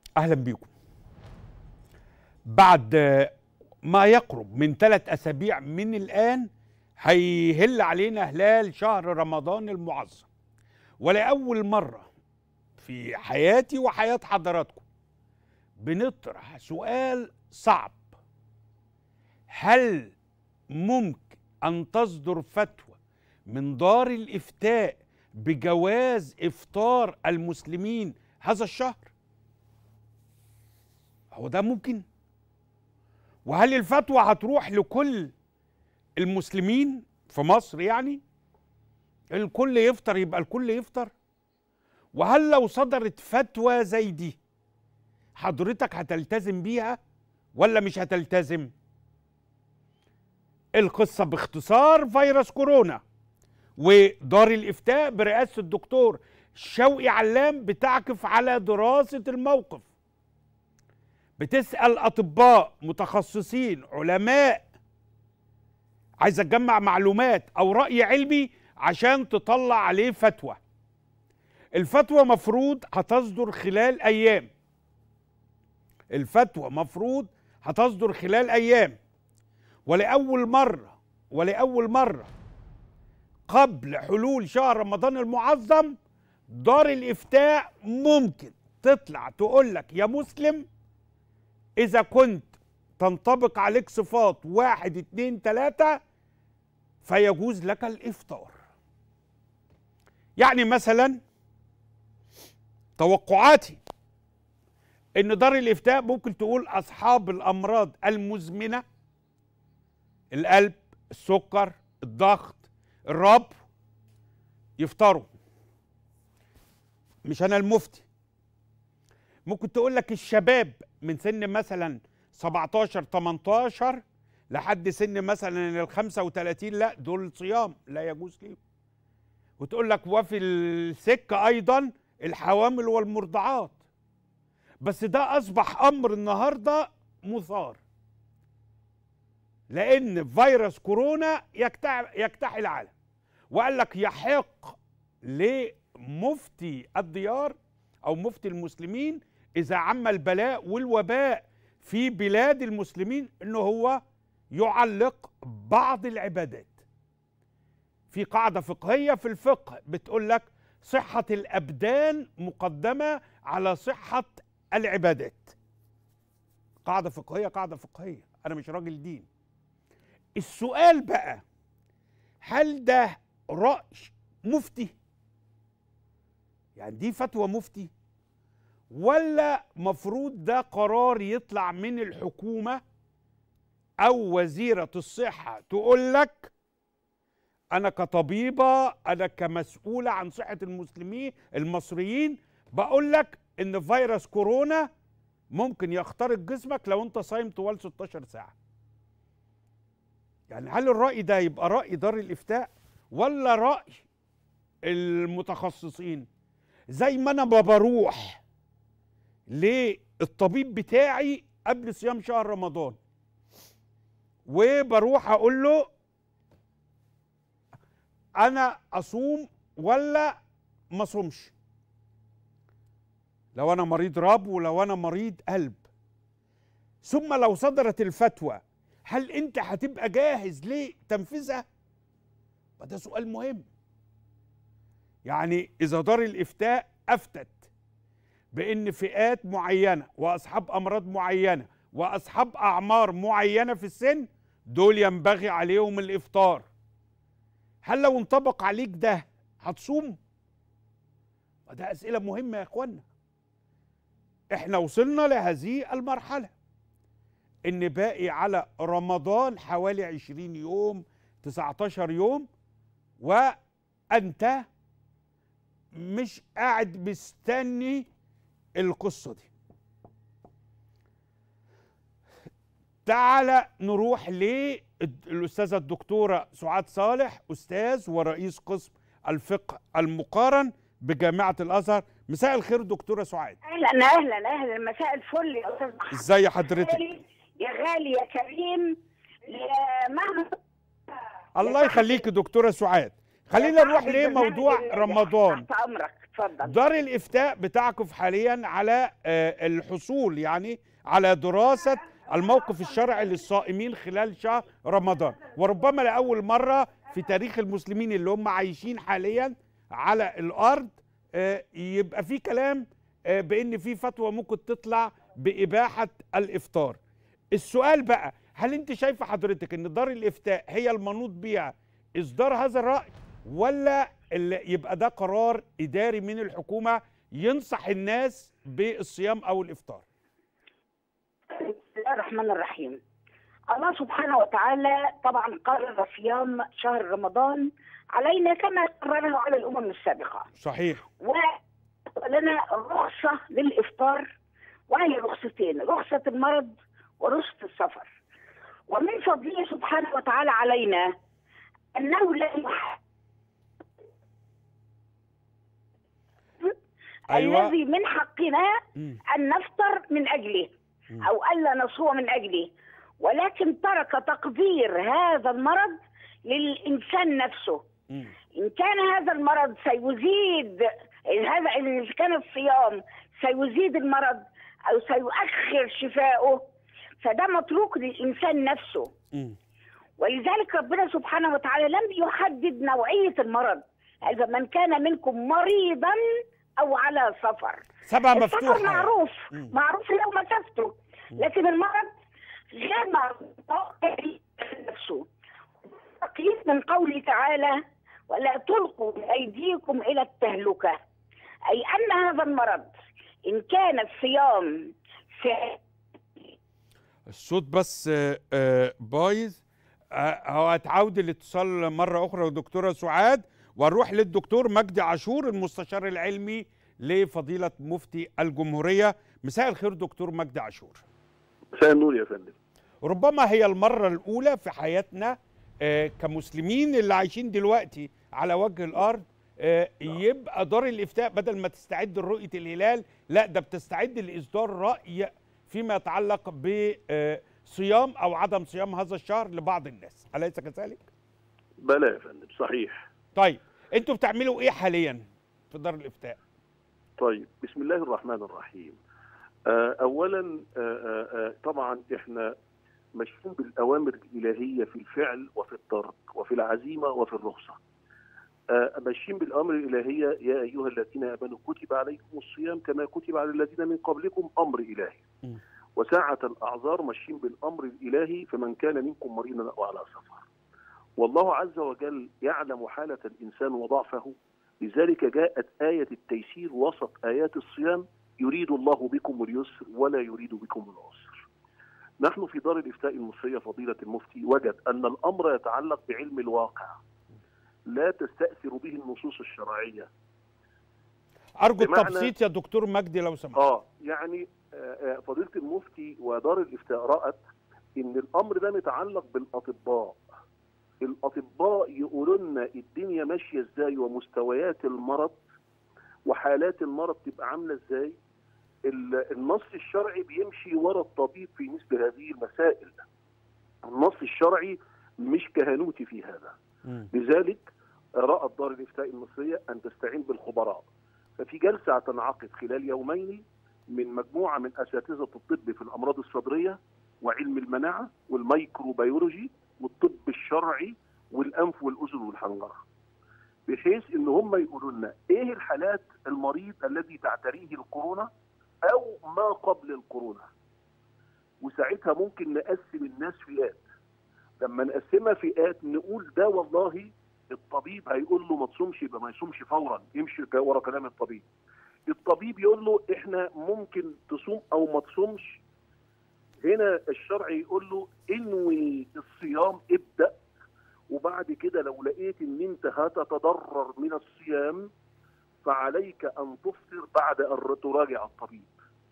اهلا بيكم بعد ما يقرب من ثلاث اسابيع من الان هيهل علينا هلال شهر رمضان المعظم ولاول مره في حياتي وحياه حضراتكم بنطرح سؤال صعب هل ممكن ان تصدر فتوى من دار الافتاء بجواز افطار المسلمين هذا الشهر هو ده ممكن وهل الفتوى هتروح لكل المسلمين في مصر يعني الكل يفطر يبقى الكل يفطر وهل لو صدرت فتوى زي دي حضرتك هتلتزم بيها ولا مش هتلتزم القصة باختصار فيروس كورونا ودار الإفتاء برئاسة الدكتور شوقي علام بتعكف على دراسة الموقف بتسأل أطباء متخصصين علماء عايزة تجمع معلومات أو رأي علمي عشان تطلع عليه فتوى الفتوى مفروض هتصدر خلال أيام الفتوى مفروض هتصدر خلال أيام ولأول مرة ولأول مرة قبل حلول شهر رمضان المعظم دار الإفتاء ممكن تطلع تقول لك يا مسلم إذا كنت تنطبق عليك صفات واحد اتنين تلاتة فيجوز لك الإفطار يعني مثلا توقعاتي ان دار الافتاء ممكن تقول اصحاب الامراض المزمنه القلب السكر الضغط الربو يفطروا مش انا المفتي ممكن تقول لك الشباب من سن مثلا 17 18 لحد سن مثلا ال 35 لا دول صيام لا يجوز ليهم وتقول لك وفي السكه ايضا الحوامل والمرضعات بس ده اصبح امر النهارده مثار لان فيروس كورونا يجتاح يجتاح العالم وقال لك يحق لمفتي الديار او مفتي المسلمين اذا عم البلاء والوباء في بلاد المسلمين انه هو يعلق بعض العبادات في قاعده فقهيه في الفقه بتقول لك صحه الابدان مقدمه على صحه العبادات قاعده فقهيه قاعده فقهيه انا مش راجل دين السؤال بقى هل ده رأي مفتي يعني دي فتوى مفتي ولا مفروض ده قرار يطلع من الحكومة أو وزيرة الصحة تقول لك أنا كطبيبة أنا كمسؤولة عن صحة المسلمين المصريين بقول لك إن فيروس كورونا ممكن يخترق جسمك لو أنت صايم طوال 16 ساعة يعني هل الرأي ده يبقى رأي دار الإفتاء ولا رأي المتخصصين زي ما أنا ما بروح للطبيب بتاعي قبل صيام شهر رمضان وبروح أقول له أنا أصوم ولا ما أصومش لو أنا مريض ربو ولو أنا مريض قلب ثم لو صدرت الفتوى هل انت هتبقى جاهز لتنفيذها ده سؤال مهم يعني اذا دار الافتاء افتت بان فئات معينه واصحاب امراض معينه واصحاب اعمار معينه في السن دول ينبغي عليهم الافطار هل لو انطبق عليك ده هتصوم ده اسئله مهمه يا اخوانا احنا وصلنا لهذه المرحله ان باقي على رمضان حوالي 20 يوم 19 يوم وانت مش قاعد مستني القصة دي تعال نروح للأستاذة الدكتورة سعاد صالح أستاذ ورئيس قسم الفقه المقارن بجامعة الأزهر مساء الخير دكتورة سعاد اهلا اهلا اهلا مساء الفل يا استاذ محمد ازي حضرتك يا غالي يا كريم يا مهما الله يخليك دكتورة سعاد خلينا نروح لموضوع رمضان تحت امرك اتفضل دار الافتاء بتعكف حاليا على آه، الحصول يعني على دراسه الموقف الشرعي للصائمين خلال شهر رمضان وربما لاول مره في تاريخ المسلمين اللي هم عايشين حاليا على الارض آه، يبقى في كلام آه، بان في فتوى ممكن تطلع باباحه الافطار السؤال بقى هل انت شايفه حضرتك ان دار الافتاء هي المنوط بيها اصدار هذا الراي ولا اللي يبقى ده قرار اداري من الحكومه ينصح الناس بالصيام او الافطار بسم الله الرحمن الرحيم الله سبحانه وتعالى طبعا قرر صيام شهر رمضان علينا كما قرره على الامم السابقه صحيح ولنا رخصه للافطار وهي رخصتين رخصه المرض ورخصه السفر ومن فضله سبحانه وتعالى علينا انه لا يح... أيوة. الذي من حقنا مم. أن نفطر من أجله مم. أو ألا نصوم من أجله ولكن ترك تقدير هذا المرض للإنسان نفسه مم. إن كان هذا المرض سيزيد هذا إن كان الصيام سيزيد المرض أو سيؤخر شفاؤه فده متروك للإنسان نفسه مم. ولذلك ربنا سبحانه وتعالى لم يحدد نوعية المرض هذا من كان منكم مريضا أو على سفر سبعة السفر مفتوحة معروف مم. معروف لو مسافته لكن المرض غير معروف نفسه تقييد من قوله تعالى ولا تلقوا بأيديكم إلى التهلكة أي أن هذا المرض إن كان الصيام في الصوت بس آه، آه، بايظ آه، هو هتعود الاتصال مرة أخرى دكتورة سعاد ونروح للدكتور مجدي عاشور المستشار العلمي لفضيلة مفتي الجمهورية مساء الخير دكتور مجدي عاشور مساء النور يا فندم ربما هي المرة الأولى في حياتنا آه، كمسلمين اللي عايشين دلوقتي على وجه الأرض آه، يبقى دار الإفتاء بدل ما تستعد لرؤية الهلال لا ده بتستعد لإصدار رأي فيما يتعلق بصيام أو عدم صيام هذا الشهر لبعض الناس أليس كذلك؟ بلى يا فندم صحيح طيب أنتوا بتعملوا إيه حاليا في دار الإفتاء؟ طيب بسم الله الرحمن الرحيم آه، اولا آه، آه، آه، طبعا احنا ماشيين بالاوامر الالهيه في الفعل وفي الترك وفي العزيمه وفي الرخصه آه، ماشيين بالاوامر الالهيه يا ايها الذين امنوا كتب عليكم الصيام كما كتب على الذين من قبلكم امر الهي م. وساعة الأعذار ماشيين بالأمر الإلهي فمن كان منكم مريضا أو على سفر والله عز وجل يعلم حالة الإنسان وضعفه لذلك جاءت آية التيسير وسط آيات الصيام يريد الله بكم اليسر ولا يريد بكم العسر نحن في دار الإفتاء المصرية فضيلة المفتي وجد أن الأمر يتعلق بعلم الواقع لا تستأثر به النصوص الشرعية أرجو بمعنى- التبسيط يا دكتور مجدي لو سمحت اه يعني آه، آه، فضيله المفتي ودار الافتاء رأت ان الامر ده متعلق بالاطباء الاطباء يقولوا لنا الدنيا ماشيه ازاي ومستويات المرض وحالات المرض تبقى عامله ازاي ال- النص الشرعي بيمشي ورا الطبيب في مثل هذه المسائل النص الشرعي مش كهنوتي في هذا مم. لذلك رأت دار الإفتاء المصرية أن تستعين بالخبراء ففي جلسة تنعقد خلال يومين من مجموعة من أساتذة الطب في الأمراض الصدرية وعلم المناعة والميكروبيولوجي والطب الشرعي والأنف والأذن والحنجرة بحيث ان هم يقولوا لنا ايه الحالات المريض الذي تعتريه الكورونا او ما قبل الكورونا وساعتها ممكن نقسم الناس فئات لما نقسمها فئات نقول ده والله الطبيب هيقول له ما تصومش يبقى ما يصومش فورا يمشي ورا كلام الطبيب الطبيب يقول له احنا ممكن تصوم او ما تصومش هنا الشرع يقول له انوي الصيام ابدا وبعد كده لو لقيت ان انت هتتضرر من الصيام فعليك ان تفطر بعد ان تراجع الطبيب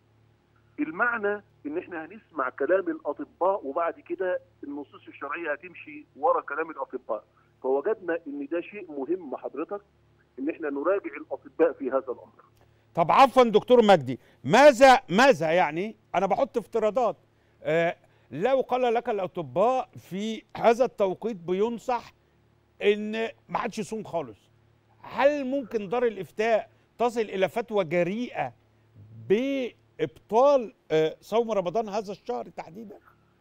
المعنى ان احنا هنسمع كلام الاطباء وبعد كده النصوص الشرعيه هتمشي ورا كلام الاطباء فوجدنا ان ده شيء مهم حضرتك ان احنا نراجع الاطباء في هذا الامر طب عفوا دكتور مجدي ماذا ماذا يعني انا بحط افتراضات آه لو قال لك الاطباء في هذا التوقيت بينصح ان ما حدش يصوم خالص هل ممكن دار الافتاء تصل الى فتوى جريئه بابطال آه، صوم رمضان هذا الشهر تحديدا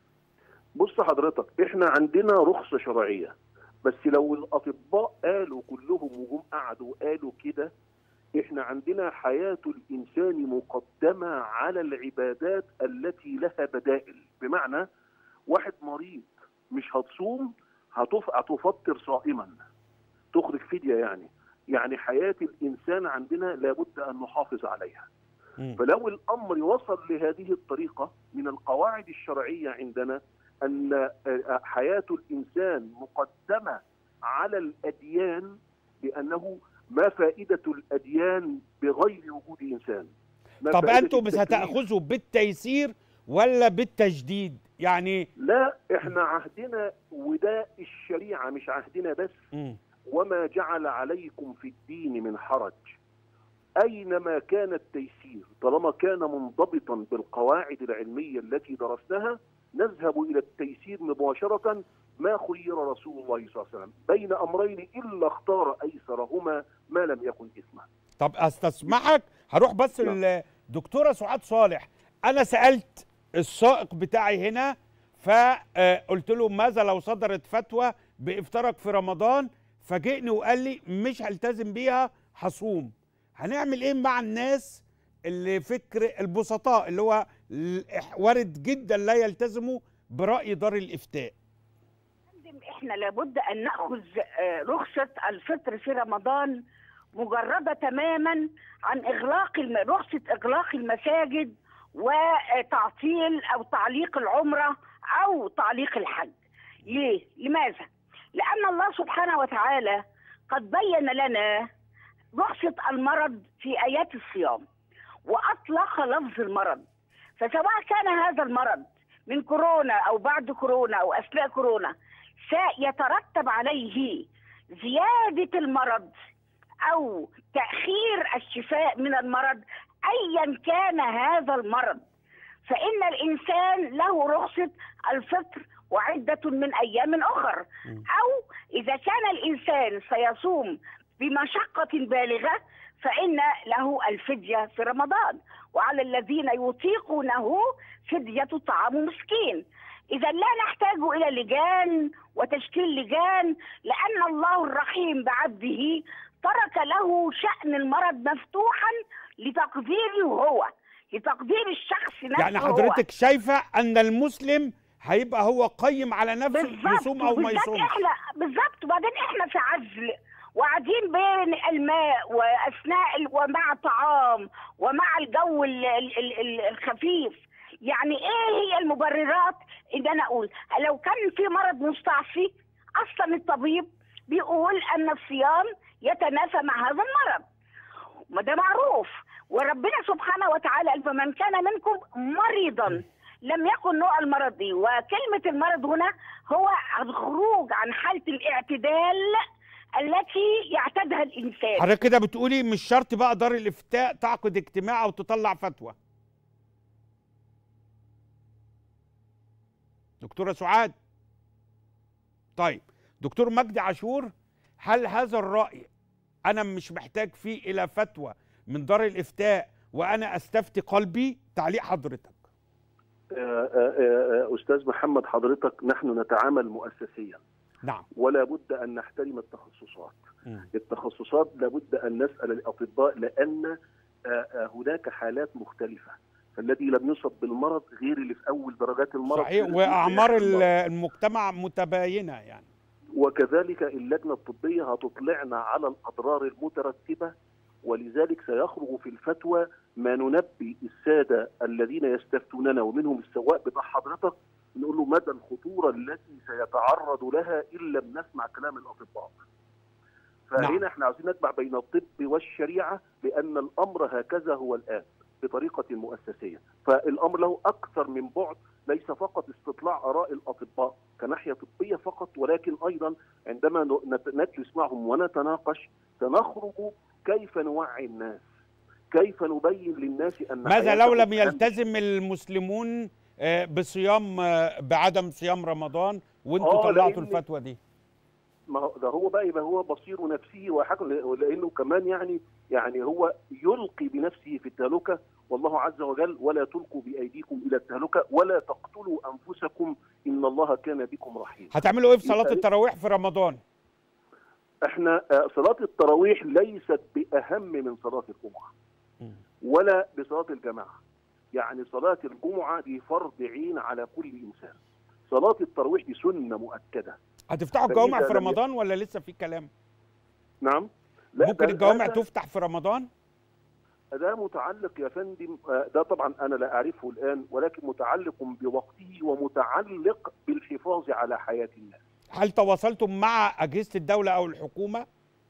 بص حضرتك احنا عندنا رخصه شرعيه بس لو الاطباء قالوا كلهم وهم قعدوا قالوا كده احنا عندنا حياه الانسان مقدمه على العبادات التي لها بدائل بمعنى واحد مريض مش هتصوم هتف- هتفطر صائما تخرج فديه يعني يعني حياه الانسان عندنا لابد ان نحافظ عليها مم. فلو الامر وصل لهذه الطريقه من القواعد الشرعيه عندنا ان آه، حياه الانسان مقدمه على الاديان لانه ما فائده الاديان بغير وجود انسان ما طب فائدة انتم بس التكليف؟ هتاخذوا بالتيسير ولا بالتجديد يعني لا احنا عهدنا وده الشريعه مش عهدنا بس مم. وما جعل عليكم في الدين من حرج أينما كان التيسير طالما كان منضبطا بالقواعد العلمية التي درسناها نذهب إلى التيسير مباشرة ما خير رسول الله صلى الله عليه وسلم بين أمرين إلا اختار أيسرهما ما لم يكن إثما طب استسمحك هروح بس نعم. الدكتوره سعاد صالح انا سالت السائق بتاعي هنا فقلت له ماذا لو صدرت فتوى بافطارك في رمضان فاجئني وقال لي مش هلتزم بيها هصوم هنعمل ايه مع الناس اللي فكر البسطاء اللي هو ال- وارد جدا لا يلتزموا براي دار الافتاء فندم، احنا لابد ان ناخذ آه، رخصه الفطر في رمضان مجرده تماما عن اغلاق الم... رخصه اغلاق المساجد وتعطيل او تعليق العمره او تعليق الحج. ليه؟ لماذا؟ لان الله سبحانه وتعالى قد بين لنا رخصه المرض في ايات الصيام واطلق لفظ المرض فسواء كان هذا المرض من كورونا او بعد كورونا او اثناء كورونا سيترتب عليه زياده المرض او تاخير الشفاء من المرض ايا كان هذا المرض فان الانسان له رخصه الفطر وعده من ايام اخر او اذا كان الانسان سيصوم بمشقه بالغه فان له الفديه في رمضان وعلى الذين يطيقونه فديه طعام مسكين إذا لا نحتاج إلى لجان وتشكيل لجان لأن الله الرحيم بعبده ترك له شأن المرض مفتوحا لتقديره هو لتقدير الشخص نفسه يعني هو. حضرتك شايفه ان المسلم هيبقى هو قيم على نفسه بالظبط يصوم او ما بالذات يصومش احنا بالظبط وبعدين احنا في عزل وقاعدين بين الماء واثناء ال- ومع طعام ومع الجو ال- ال- ال- ال- الخفيف يعني ايه هي المبررات ان انا اقول لو كان في مرض مستعصي اصلا الطبيب بيقول ان الصيام يتنافى مع هذا المرض ما ده معروف وربنا سبحانه وتعالى قال فمن كان منكم مريضا لم يكن نوع المرض دي وكلمة المرض هنا هو الخروج عن حالة الاعتدال التي يعتادها الإنسان حضرتك كده بتقولي مش شرط بقى دار الافتاء تعقد اجتماع او تطلع فتوى دكتوره سعاد طيب دكتور مجدي عاشور هل هذا الراي انا مش محتاج فيه الى فتوى من دار الافتاء وانا استفتي قلبي تعليق حضرتك آه، آه، آه، أستاذ محمد حضرتك نحن نتعامل مؤسسيا نعم ولا بد أن نحترم التخصصات مم. التخصصات لابد أن نسأل الأطباء لأن آه، آه، هناك حالات مختلفة فالذي لم يصب بالمرض غير اللي في أول درجات المرض صحيح غير واعمار اللي في ال- آخر المرض. المجتمع متباينه يعني وكذلك اللجنة الطبية هتطلعنا على الأضرار المترتبة ولذلك سيخرج في الفتوى ما ننبي السادة الذين يستفتوننا ومنهم السواق بتاع حضرتك نقول له مدى الخطورة التي سيتعرض لها إن لم نسمع كلام الأطباء فهنا نعم. احنا عاوزين نجمع بين الطب والشريعة لأن الأمر هكذا هو الآن بطريقة مؤسسية فالأمر له أكثر من بعد ليس فقط استطلاع آراء الأطباء كناحية طبية فقط ولكن أيضا عندما ن- نت- نجلس معهم ونتناقش سنخرج كيف نوعي الناس كيف نبين للناس أن ماذا لو حياتهم لم أهم يلتزم المسلمون آه، بصيام آه، بعدم صيام رمضان وانتوا آه، طلعتوا لأن- الفتوى دي ما هو ده هو بقى يبقى هو بصير نفسه وحكم لانه كمان يعني يعني هو يلقي بنفسه في التهلكه والله عز وجل ولا تلقوا بايديكم الى التهلكه ولا تقتلوا انفسكم ان الله كان بكم رحيما. هتعملوا ايه في صلاه التراويح في رمضان احنا آه، صلاه التراويح ليست باهم من صلاه الجمعه ولا بصلاه الجماعه. يعني صلاه الجمعه دي فرض عين على كل انسان. صلاه التراويح دي سنه مؤكده. هتفتحوا فإذا الجوامع في لم رمضان ولا لسه في كلام نعم؟ لا، ممكن ده- الجوامع ده- تفتح في رمضان ده متعلق يا فندم آه، ده طبعا انا لا اعرفه الان ولكن متعلق بوقته ومتعلق بالحفاظ على حياه الناس هل تواصلتم مع اجهزه الدوله او الحكومه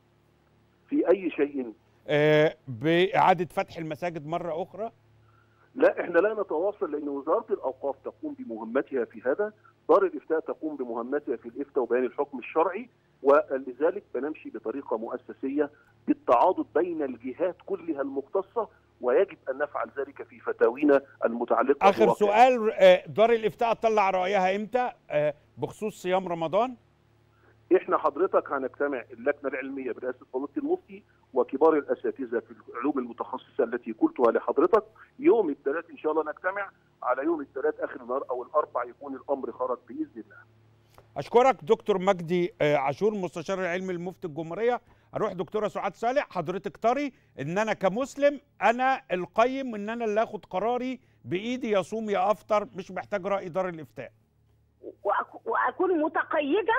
في اي شيء آه، باعاده فتح المساجد مره اخرى لا احنا لا نتواصل لان وزاره الاوقاف تقوم بمهمتها في هذا دار الافتاء تقوم بمهمتها في الافتاء وبيان الحكم الشرعي ولذلك بنمشي بطريقه مؤسسيه بالتعاضد بين الجهات كلها المختصه ويجب ان نفعل ذلك في فتاوينا المتعلقه اخر بواقع. سؤال آه، دار الافتاء تطلع رايها امتى آه، بخصوص صيام رمضان احنا حضرتك هنجتمع اللجنه العلميه برئاسه فضيله المفتي وكبار الاساتذه في العلوم المتخصصه التي قلتها لحضرتك يوم الثلاث ان شاء الله نجتمع على يوم الثلاث اخر النهار او الاربع يكون الامر خرج باذن الله. اشكرك دكتور مجدي آه، عاشور مستشار العلمي لمفتي الجمهوريه اروح دكتوره سعاد صالح حضرتك طري ان انا كمسلم انا القيم ان انا اللي اخد قراري بايدي يصوم يا افطر مش محتاج راي دار الافتاء وأك- واكون متقيده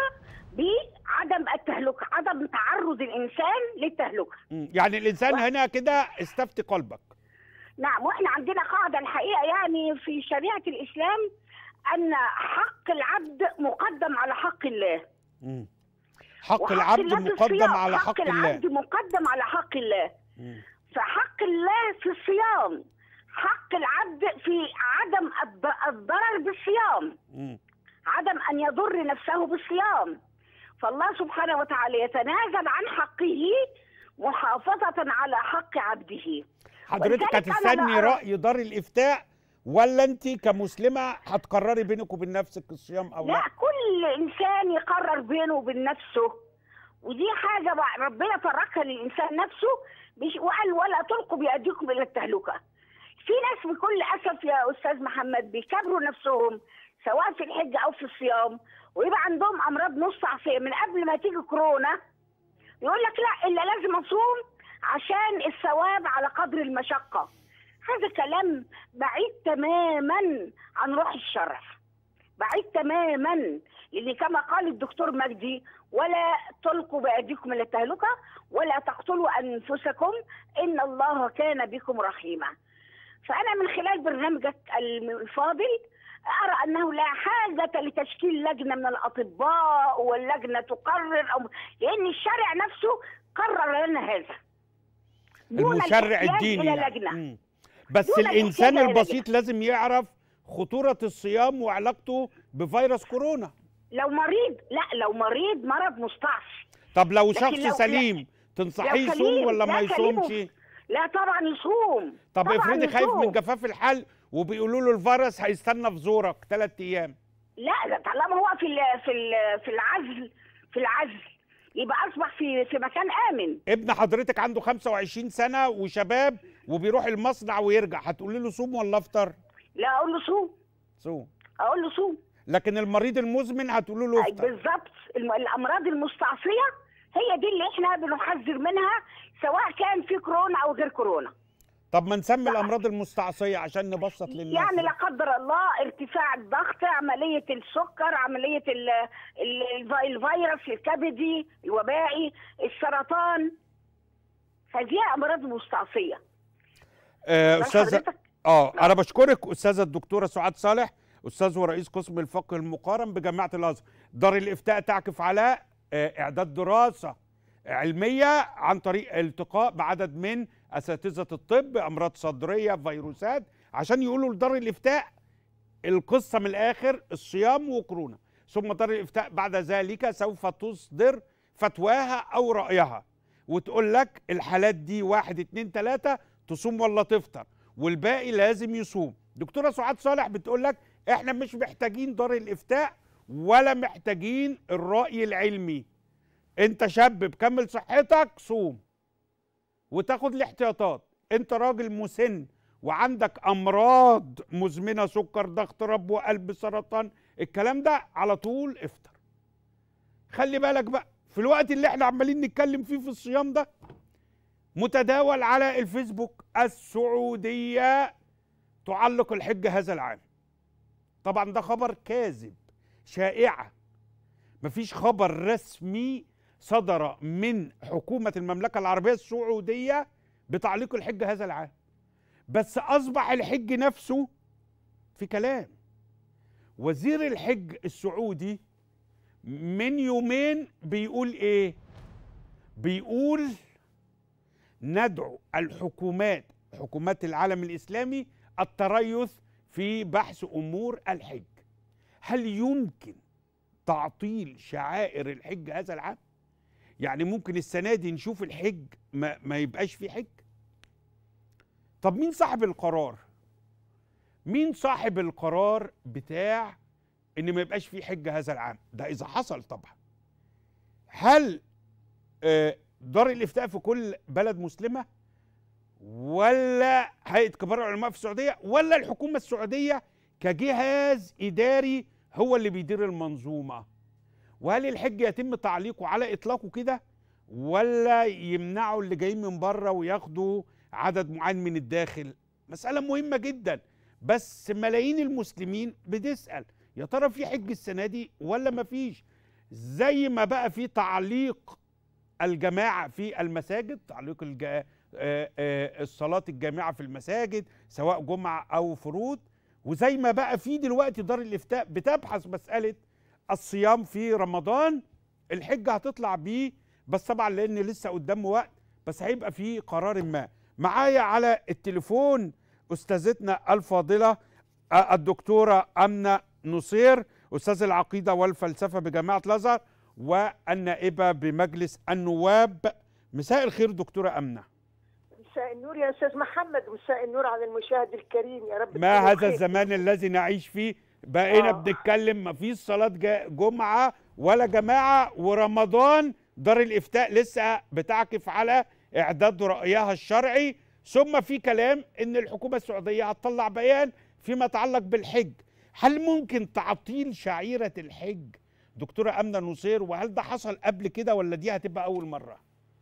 بعدم التهلكه عدم تعرض الانسان للتهلكه مم. يعني الانسان هنا كده استفتي قلبك نعم واحنا عندنا قاعده الحقيقه يعني في شريعه الاسلام ان حق العبد مقدم على حق الله مم. حق وحق العبد الله في مقدم الصيام. على حق الله العبد مقدم على حق الله مم. فحق الله في الصيام حق العبد في عدم الض- الضرر بالصيام مم. عدم ان يضر نفسه بالصيام فالله سبحانه وتعالى يتنازل عن حقه محافظة على حق عبده حضرتك ولذلك أنا هتستني لا أرى- راي دار الافتاء ولا انت كمسلمه هتقرري بينك وبين نفسك الصيام او لا لا كل انسان يقرر بينه وبين نفسه ودي حاجة بقى ربنا تركها للإنسان نفسه بش- وقال ولا تلقوا بأيديكم إلى التهلكة في ناس بكل أسف يا أستاذ محمد بيكبروا نفسهم سواء في الحج أو في الصيام ويبقى عندهم أمراض نص عصية من قبل ما تيجي كورونا يقول لك لا إلا لازم أصوم عشان الثواب على قدر المشقة هذا كلام بعيد تماما عن روح الشرع بعيد تماما لان كما قال الدكتور مجدي ولا تلقوا بايديكم الى التهلكه ولا تقتلوا انفسكم ان الله كان بكم رحيما. فانا من خلال برنامجك الفاضل ارى انه لا حاجه لتشكيل لجنه من الاطباء واللجنه تقرر او لان الشارع نفسه قرر لنا هذا. دون المشرع الاحتياج الديني الى يعني. لجنه. مم. بس دون الانسان الاحتياج إلى البسيط لازم يعرف خطوره الصيام وعلاقته بفيروس كورونا لو مريض لا لو مريض مرض مستعصي طب لو لكن شخص لو- سليم تنصحيه لو يصوم سليم، ولا لا ما سليم يصومش لا طبعا يصوم طب طبعاً افرضي خايف من يصوم. جفاف الحل وبيقولوا له الفيروس هيستنى في زورك ثلاث ايام لا ده طالما هو في ال في ال في العزل في العزل يبقى اصبح في في مكان امن ابن حضرتك عنده 25 سنه وشباب وبيروح المصنع ويرجع هتقولي له صوم ولا افطر لا اقول له صوم صوم اقول له صوم لكن المريض المزمن هتقولوا له افطر بالظبط الم- الامراض المستعصيه هي دي اللي احنا بنحذر منها سواء كان في كورونا او غير كورونا طب ما نسمي الامراض المستعصيه عشان نبسط للناس يعني لا قدر الله ارتفاع الضغط عمليه السكر عمليه ال ال الف- الفيروس الكبدي الوبائي السرطان هذه امراض مستعصيه آه بس استاذه حضرتك اه انا بشكرك استاذه الدكتوره سعاد صالح استاذ ورئيس قسم الفقه المقارن بجامعه الازهر دار الافتاء تعكف على آه، اعداد دراسه علميه عن طريق التقاء بعدد من اساتذه الطب امراض صدريه فيروسات عشان يقولوا لدار الافتاء القصه من الاخر الصيام وكورونا ثم دار الافتاء بعد ذلك سوف تصدر فتواها او رايها وتقول لك الحالات دي واحد اتنين تلاته تصوم ولا تفطر والباقي لازم يصوم دكتوره سعاد صالح بتقول لك احنا مش محتاجين دار الافتاء ولا محتاجين الراي العلمي انت شاب بكمل صحتك صوم وتاخد الاحتياطات انت راجل مسن وعندك امراض مزمنه سكر ضغط رب وقلب سرطان الكلام ده على طول افطر خلي بالك بقى في الوقت اللي احنا عمالين نتكلم فيه في الصيام ده متداول على الفيسبوك السعوديه تعلق الحج هذا العام طبعا ده خبر كاذب شائعه مفيش خبر رسمي صدر من حكومه المملكه العربيه السعوديه بتعليق الحج هذا العام بس اصبح الحج نفسه في كلام وزير الحج السعودي من يومين بيقول ايه بيقول ندعو الحكومات حكومات العالم الاسلامي التريث في بحث امور الحج هل يمكن تعطيل شعائر الحج هذا العام يعني ممكن السنه دي نشوف الحج ما, ما يبقاش فيه حج طب مين صاحب القرار مين صاحب القرار بتاع ان ما يبقاش فيه حج هذا العام ده اذا حصل طبعا هل آه، دار الافتاء في كل بلد مسلمه ولا هيئه كبار العلماء في السعوديه ولا الحكومه السعوديه كجهاز اداري هو اللي بيدير المنظومه وهل الحج يتم تعليقه على اطلاقه كده ولا يمنعوا اللي جايين من بره وياخدوا عدد معين من الداخل مساله مهمه جدا بس ملايين المسلمين بتسال يا ترى في حج السنه دي ولا ما فيش زي ما بقى في تعليق الجماعه في المساجد تعليق الج... آه، آه، الصلاه الجامعه في المساجد سواء جمعه او فروض وزي ما بقى في دلوقتي دار الافتاء بتبحث مساله الصيام في رمضان الحجه هتطلع بيه بس طبعا لان لسه قدامه وقت بس هيبقى في قرار ما معايا على التليفون استاذتنا الفاضله آه، الدكتوره امنه نصير استاذ العقيده والفلسفه بجامعه الازهر والنائبه بمجلس النواب مساء الخير دكتوره امنه مساء النور يا استاذ محمد مساء النور على المشاهد الكريم يا رب ما تكونوا هذا بخير. الزمان الذي نعيش فيه بقينا آه. بنتكلم ما فيش صلاة جا- جمعة ولا جماعة ورمضان دار الإفتاء لسه بتعكف على إعداد رأيها الشرعي ثم في كلام إن الحكومة السعودية هتطلع بيان فيما يتعلق بالحج هل ممكن تعطيل شعيرة الحج دكتورة أمنة نصير وهل ده حصل قبل كده ولا دي هتبقى أول مرة؟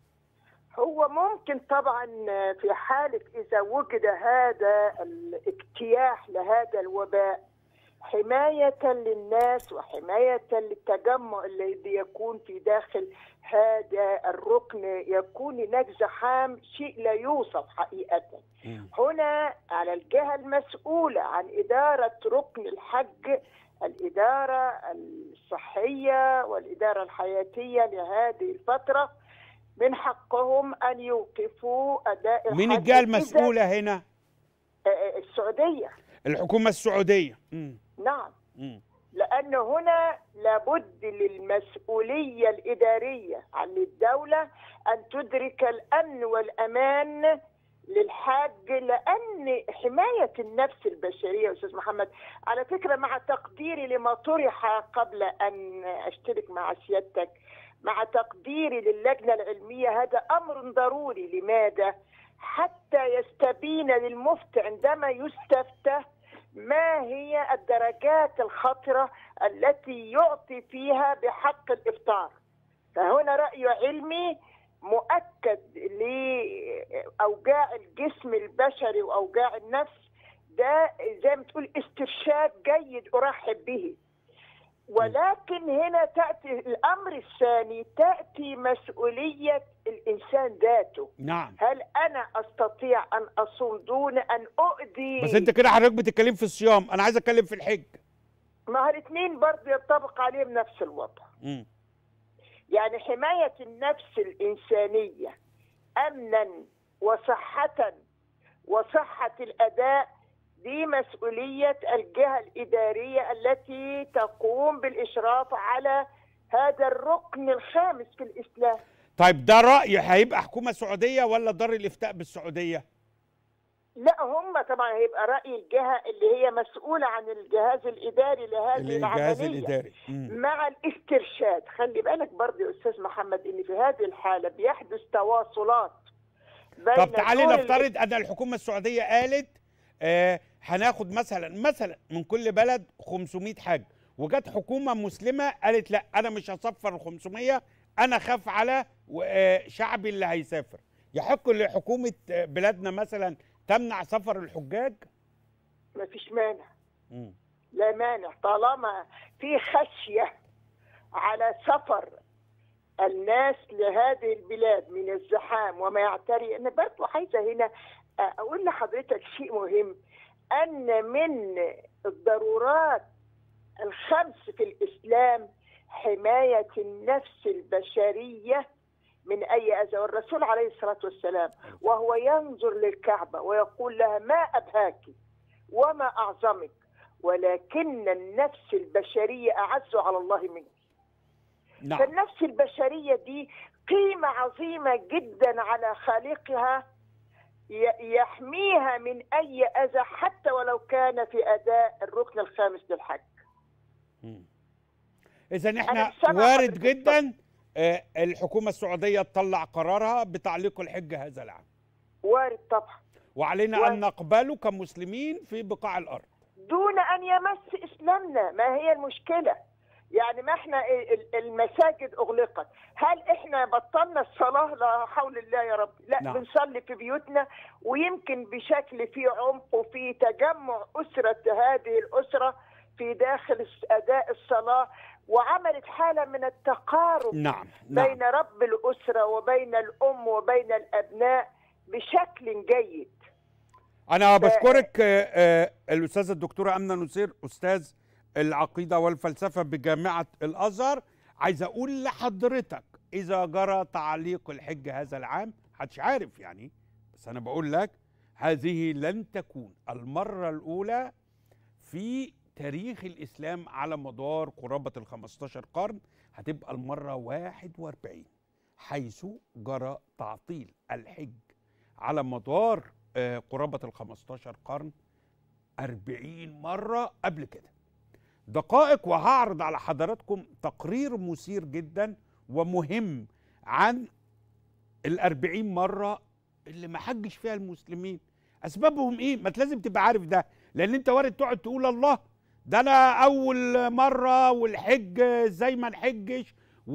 هو ممكن طبعا في حالة إذا وجد هذا الاجتياح لهذا الوباء حماية للناس وحماية للتجمع الذي يكون في داخل هذا الركن يكون هناك زحام شيء لا يوصف حقيقة هنا على الجهة المسؤولة عن إدارة ركن الحج الإدارة الصحية والإدارة الحياتية لهذه الفترة من حقهم أن يوقفوا أداء مين الحج الجهة إذا- المسؤولة هنا؟ آه، آه، السعودية الحكومة السعودية مم. نعم مم. لأن هنا لابد للمسؤولية الإدارية عن الدولة أن تدرك الأمن والأمان للحاج لأن حماية النفس البشرية أستاذ محمد على فكرة مع تقديري لما طرح قبل أن أشترك مع سيادتك مع تقديري للجنة العلمية هذا أمر ضروري لماذا؟ حتى يستبين للمفتي عندما يستفتى ما هي الدرجات الخطرة التي يعطي فيها بحق الإفطار فهنا رأي علمي مؤكد لأوجاع الجسم البشري وأوجاع النفس ده زي ما تقول استرشاد جيد أرحب به ولكن هنا تأتي الأمر الثاني تأتي مسؤولية الإنسان ذاته نعم هل أنا أستطيع أن أصوم دون أن أؤذي بس انت كده حضرتك بتتكلم في الصيام انا عايز اتكلم في الحج ما هو الاثنين برضه ينطبق عليهم نفس الوضع مم. يعني حماية النفس الإنسانية أمنا وصحة وصحة الأداء دي مسؤولية الجهة الإدارية التي تقوم بالإشراف على هذا الركن الخامس في الإسلام طيب ده رأي هيبقى حكومة سعودية ولا دار الإفتاء بالسعودية؟ لا هم طبعا هيبقى رأي الجهة اللي هي مسؤولة عن الجهاز الإداري لهذه الجهاز العملية الإداري مم. مع الاسترشاد خلي بالك برضه يا استاذ محمد ان في هذه الحاله بيحدث تواصلات بين طب تعالي دول نفترض ان الحكومه السعوديه قالت آه هناخد مثلا مثلا من كل بلد 500 حاج وجت حكومه مسلمه قالت لا انا مش هصفر ال 500 انا خاف على و- آه، شعبي اللي هيسافر يحق لحكومه آه، بلادنا مثلا تمنع سفر الحجاج ما فيش مانع مم. لا مانع طالما في خشية على سفر الناس لهذه البلاد من الزحام وما يعتري أنا برضه عايزة هنا أقول لحضرتك شيء مهم أن من الضرورات الخمس في الإسلام حماية النفس البشرية من أي أذى والرسول عليه الصلاة والسلام وهو ينظر للكعبة ويقول لها ما أبهاك وما أعظمك ولكن النفس البشرية أعز على الله منك نعم فالنفس البشرية دي قيمة عظيمة جدا على خالقها ي- يحميها من أي أذى حتى ولو كان في أداء الركن الخامس للحج اذا احنا أنا سامع وارد حضرتك جدا آه، الحكومه السعوديه تطلع قرارها بتعليق الحج هذا العام وارد طبعا وعلينا وارد. ان نقبله كمسلمين في بقاع الارض دون أن يمس إسلامنا ما هي المشكلة يعني ما احنا ال- ال- المساجد أغلقت هل احنا بطلنا الصلاة لا حول الله يا رب لا نعم. بنصلي في بيوتنا ويمكن بشكل فيه عمق وفيه تجمع أسرة هذه الأسرة في داخل الس- أداء الصلاة وعملت حالة من التقارب نعم بين نعم رب الأسرة وبين الأم وبين الأبناء بشكل جيد انا بشكرك آه، آه، الاستاذه الدكتوره امنه نصير استاذ العقيده والفلسفه بجامعه الازهر عايز اقول لحضرتك اذا جرى تعليق الحج هذا العام محدش عارف يعني بس انا بقول لك هذه لن تكون المره الاولى في تاريخ الاسلام على مدار قرابه ال 15 قرن هتبقى المره 41 حيث جرى تعطيل الحج على مدار آه، قرابة ال 15 قرن 40 مرة قبل كده دقائق وهعرض على حضراتكم تقرير مثير جدا ومهم عن ال 40 مرة اللي ما حجش فيها المسلمين أسبابهم إيه؟ ما أنت لازم تبقى عارف ده لأن أنت وارد تقعد تقول الله ده أنا أول مرة والحج زي ما نحجش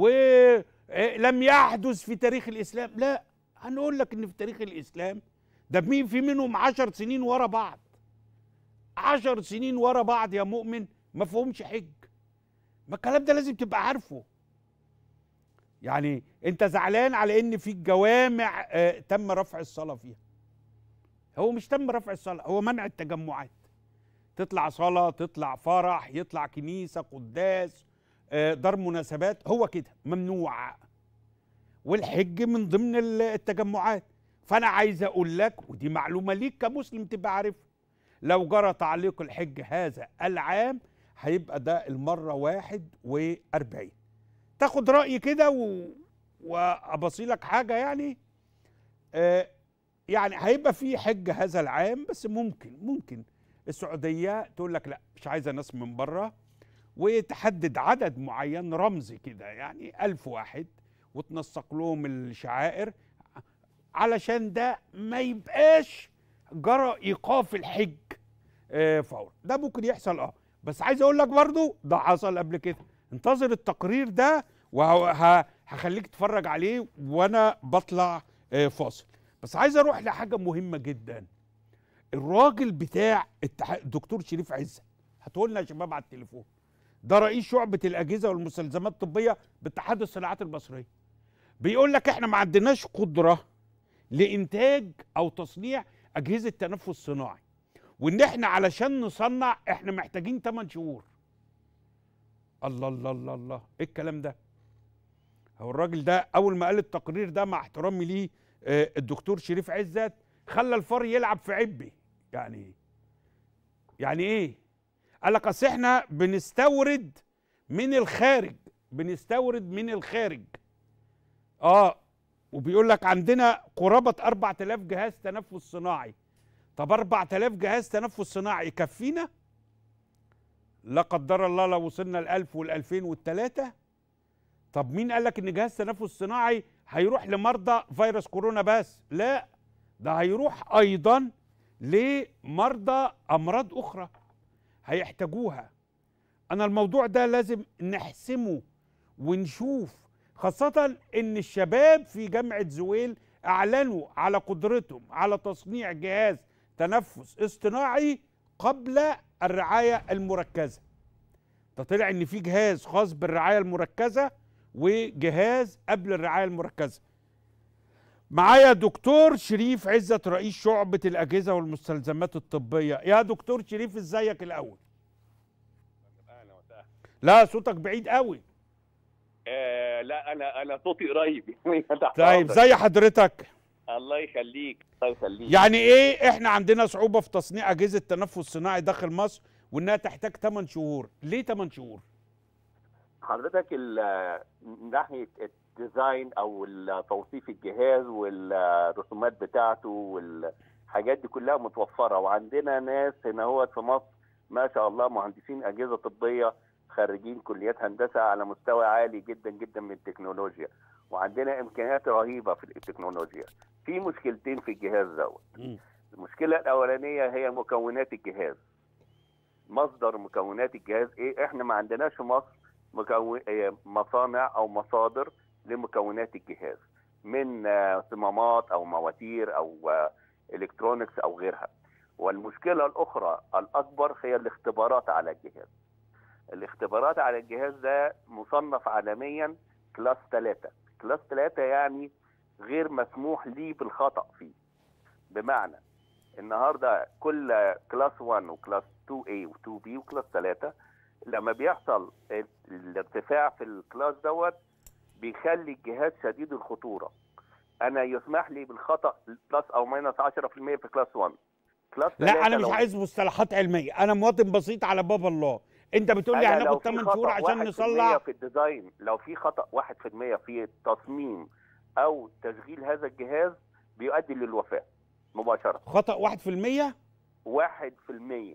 ولم يحدث في تاريخ الإسلام لا هنقول لك إن في تاريخ الإسلام ده مين في منهم عشر سنين ورا بعض عشر سنين ورا بعض يا مؤمن ما فيهمش حج ما الكلام ده لازم تبقى عارفه يعني انت زعلان على ان في الجوامع آه تم رفع الصلاه فيها هو مش تم رفع الصلاه هو منع التجمعات تطلع صلاه تطلع فرح يطلع كنيسه قداس آه دار مناسبات هو كده ممنوع والحج من ضمن ال- التجمعات فانا عايز اقول لك ودي معلومه ليك كمسلم تبقى عارفها لو جرى تعليق الحج هذا العام هيبقى ده المره واحد وأربعين تاخد رأي كده و... وأبصيلك حاجة يعني آه يعني هيبقى في حج هذا العام بس ممكن ممكن السعودية تقول لك لا مش عايزة ناس من بره وتحدد عدد معين رمزي كده يعني ألف واحد وتنسق لهم الشعائر علشان ده ما يبقاش جرى ايقاف الحج آه فورا ده ممكن يحصل اه بس عايز اقول لك برضو ده حصل قبل كده انتظر التقرير ده وهخليك تتفرج عليه وانا بطلع آه فاصل بس عايز اروح لحاجه مهمه جدا الراجل بتاع التح... الدكتور شريف عزت هتقول لنا يا شباب على التليفون ده رئيس شعبه الاجهزه والمستلزمات الطبيه باتحاد الصناعات المصريه بيقول لك احنا ما عندناش قدره لانتاج او تصنيع اجهزه تنفس صناعي وان احنا علشان نصنع احنا محتاجين 8 شهور الله الله الله الله ايه الكلام ده هو الراجل ده اول ما قال التقرير ده مع احترامي ليه آه، الدكتور شريف عزت خلى الفار يلعب في عبي يعني يعني ايه قال لك اصل احنا بنستورد من الخارج بنستورد من الخارج اه وبيقول لك عندنا قرابة 4000 جهاز تنفس صناعي طب 4000 جهاز تنفس صناعي يكفينا لا قدر الله لو وصلنا ل 1000 وال 2000 والثلاثة طب مين قال لك ان جهاز تنفس صناعي هيروح لمرضى فيروس كورونا بس لا ده هيروح ايضا لمرضى امراض اخرى هيحتاجوها انا الموضوع ده لازم نحسمه ونشوف خاصة ان الشباب في جامعة زويل اعلنوا على قدرتهم على تصنيع جهاز تنفس اصطناعي قبل الرعاية المركزة ده طلع ان في جهاز خاص بالرعاية المركزة وجهاز قبل الرعاية المركزة معايا دكتور شريف عزت رئيس شعبة الأجهزة والمستلزمات الطبية يا دكتور شريف ازيك الأول اهلا وسهلا لا صوتك بعيد قوي آه لا انا انا صوتي قريب تحت طيب أمرك. زي حضرتك الله يخليك الله يخليك يعني ايه احنا عندنا صعوبة في تصنيع أجهزة تنفس صناعي داخل مصر وانها تحتاج 8 شهور ليه 8 شهور حضرتك ال- من ناحيه الديزاين او ال- توصيف الجهاز والرسومات بتاعته والحاجات دي كلها متوفره وعندنا ناس هنا هو في مصر ما شاء الله مهندسين اجهزه طبيه خريجين كليات هندسه على مستوى عالي جدا جدا من التكنولوجيا وعندنا امكانيات رهيبه في التكنولوجيا في مشكلتين في الجهاز دوت مم. المشكله الاولانيه هي مكونات الجهاز مصدر مكونات الجهاز ايه احنا ما عندناش في مصر مكون آه، مصانع او مصادر لمكونات الجهاز من آه، صمامات او مواتير او آه، الكترونكس او غيرها والمشكله الاخرى الاكبر هي الاختبارات على الجهاز الاختبارات على الجهاز ده مصنف عالميا كلاس 3 كلاس 3 يعني غير مسموح لي بالخطا فيه بمعنى النهارده كل كلاس 1 وكلاس 2A و2B وكلاس 3 لما بيحصل ال- الارتفاع في الكلاس دوت بيخلي الجهاز شديد الخطوره انا يسمح لي بالخطا بلس او ماينس 10% في كلاس 1 كلاس لا 3 انا مش لو- عايز مصطلحات علمية انا مواطن بسيط على باب الله انت بتقول لي أنا لو هناخد في 8 خطأ شهور عشان 1% نصلح في الديزاين لو في خطا 1% في التصميم او تشغيل هذا الجهاز بيؤدي للوفاه مباشره خطأ 1% واحد في المية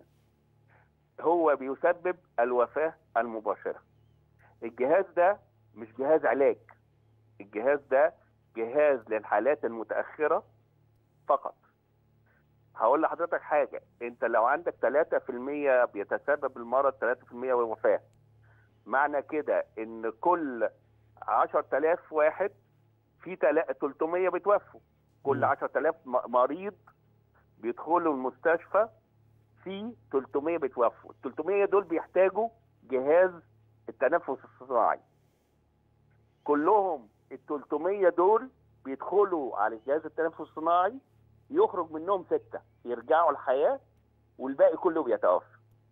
هو بيسبب الوفاة المباشرة الجهاز ده مش جهاز علاج الجهاز ده جهاز للحالات المتأخرة فقط هقول لحضرتك حاجة انت لو عندك 3% بيتسبب المرض 3% وفاة معنى كده ان كل 10000 واحد في تلا- 300 بيتوفوا كل مم. 10000 م- مريض بيدخلوا المستشفى في 300 بيتوفوا ال 300 دول بيحتاجوا جهاز التنفس الصناعي كلهم ال 300 دول بيدخلوا على جهاز التنفس الصناعي يخرج منهم ستة يرجعوا الحياة والباقي كله بيتوفى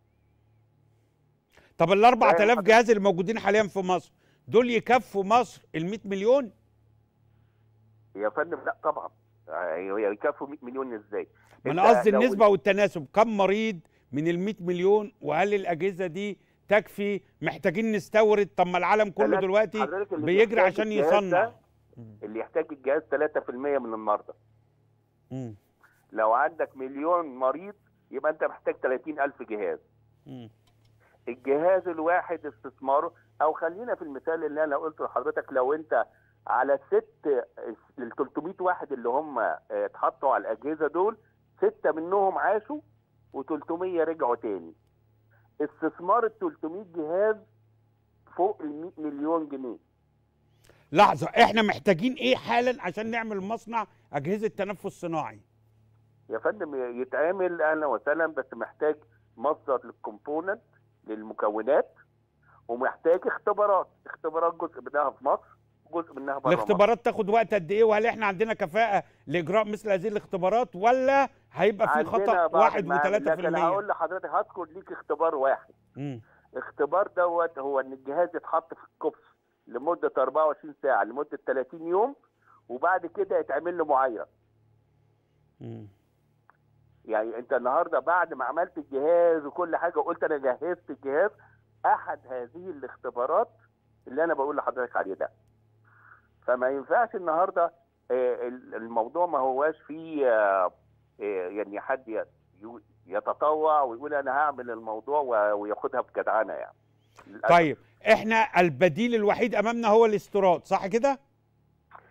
طب ال 4000 حضرتك. جهاز اللي موجودين حاليا في مصر دول يكفوا مصر ال 100 مليون يا فندم لا طبعا يعني يكفوا 100 مليون ازاي ما أنت انا قصدي لو- النسبه والتناسب كم مريض من ال 100 مليون وهل الاجهزه دي تكفي محتاجين نستورد طب ما العالم كله ثلاث- دلوقتي حضرتك اللي بيجري بيحتاج عشان الجهاز يصنع ده اللي يحتاج الجهاز 3% من المرضى مم. لو عندك مليون مريض يبقى انت محتاج 30 ألف جهاز مم. الجهاز الواحد استثماره او خلينا في المثال اللي انا قلته لحضرتك لو انت على ست ال 300 واحد اللي هم اه، اتحطوا على الاجهزه دول سته منهم عاشوا و300 رجعوا تاني استثمار ال 300 جهاز فوق ال 100 مليون جنيه لحظه احنا محتاجين ايه حالا عشان نعمل مصنع اجهزه تنفس صناعي يا فندم يتعمل اهلا وسهلا بس محتاج مصدر للكومبوننت للمكونات ومحتاج اختبارات اختبارات جزء منها في مصر جزء منها بره مصر الاختبارات تاخد وقت قد ايه وهل احنا عندنا كفاءه لاجراء مثل هذه الاختبارات ولا هيبقى في عندنا خطا بعض واحد المعامل، وثلاثة في لكن هقول المية لحضرتك هذكر ليك اختبار واحد مم. اختبار دوت هو ان الجهاز يتحط في الكبس لمده 24 ساعه لمده 30 يوم وبعد كده يتعمل له معايره مم. يعني انت النهارده بعد ما عملت الجهاز وكل حاجه وقلت انا جهزت الجهاز احد هذه الاختبارات اللي انا بقول لحضرتك عليه ده فما ينفعش النهارده آه، ال- الموضوع ما هواش فيه آه، آه، يعني حد ي- يو- يتطوع ويقول انا هعمل الموضوع و- وياخدها بجدعنه يعني للأسف. طيب احنا البديل الوحيد امامنا هو الاستيراد صح كده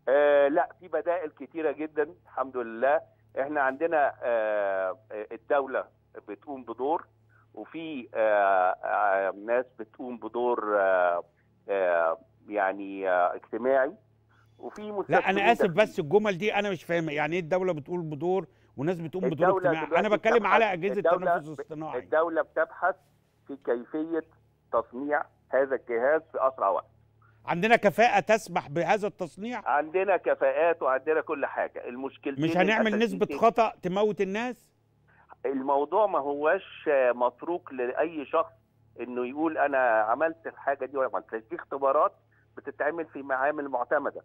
آه لا في بدائل كتيره جدا الحمد لله احنا عندنا آه آه، الدوله بتقوم بدور وفي آه آه ناس بتقوم بدور آه آه يعني آه اجتماعي وفي لا مستثمرين انا اسف داخلين. بس الجمل دي انا مش فاهمها يعني ايه الدوله بتقول بدور وناس بتقوم بدور الدولة اجتماعي انا دلوقتي بتكلم على بتبحث- اجهزه الدولة التنفس ب- الاصطناعي الدوله بتبحث في كيفيه تصنيع هذا الجهاز في اسرع وقت عندنا كفاءه تسمح بهذا التصنيع عندنا كفاءات وعندنا كل حاجه المشكلتين مش هنعمل نسبه الأساسيتين- خطا تموت الناس الموضوع ما هوش متروك لاي شخص انه يقول انا عملت الحاجه دي ولا ما عملتهاش دي اختبارات بتتعمل في معامل معتمده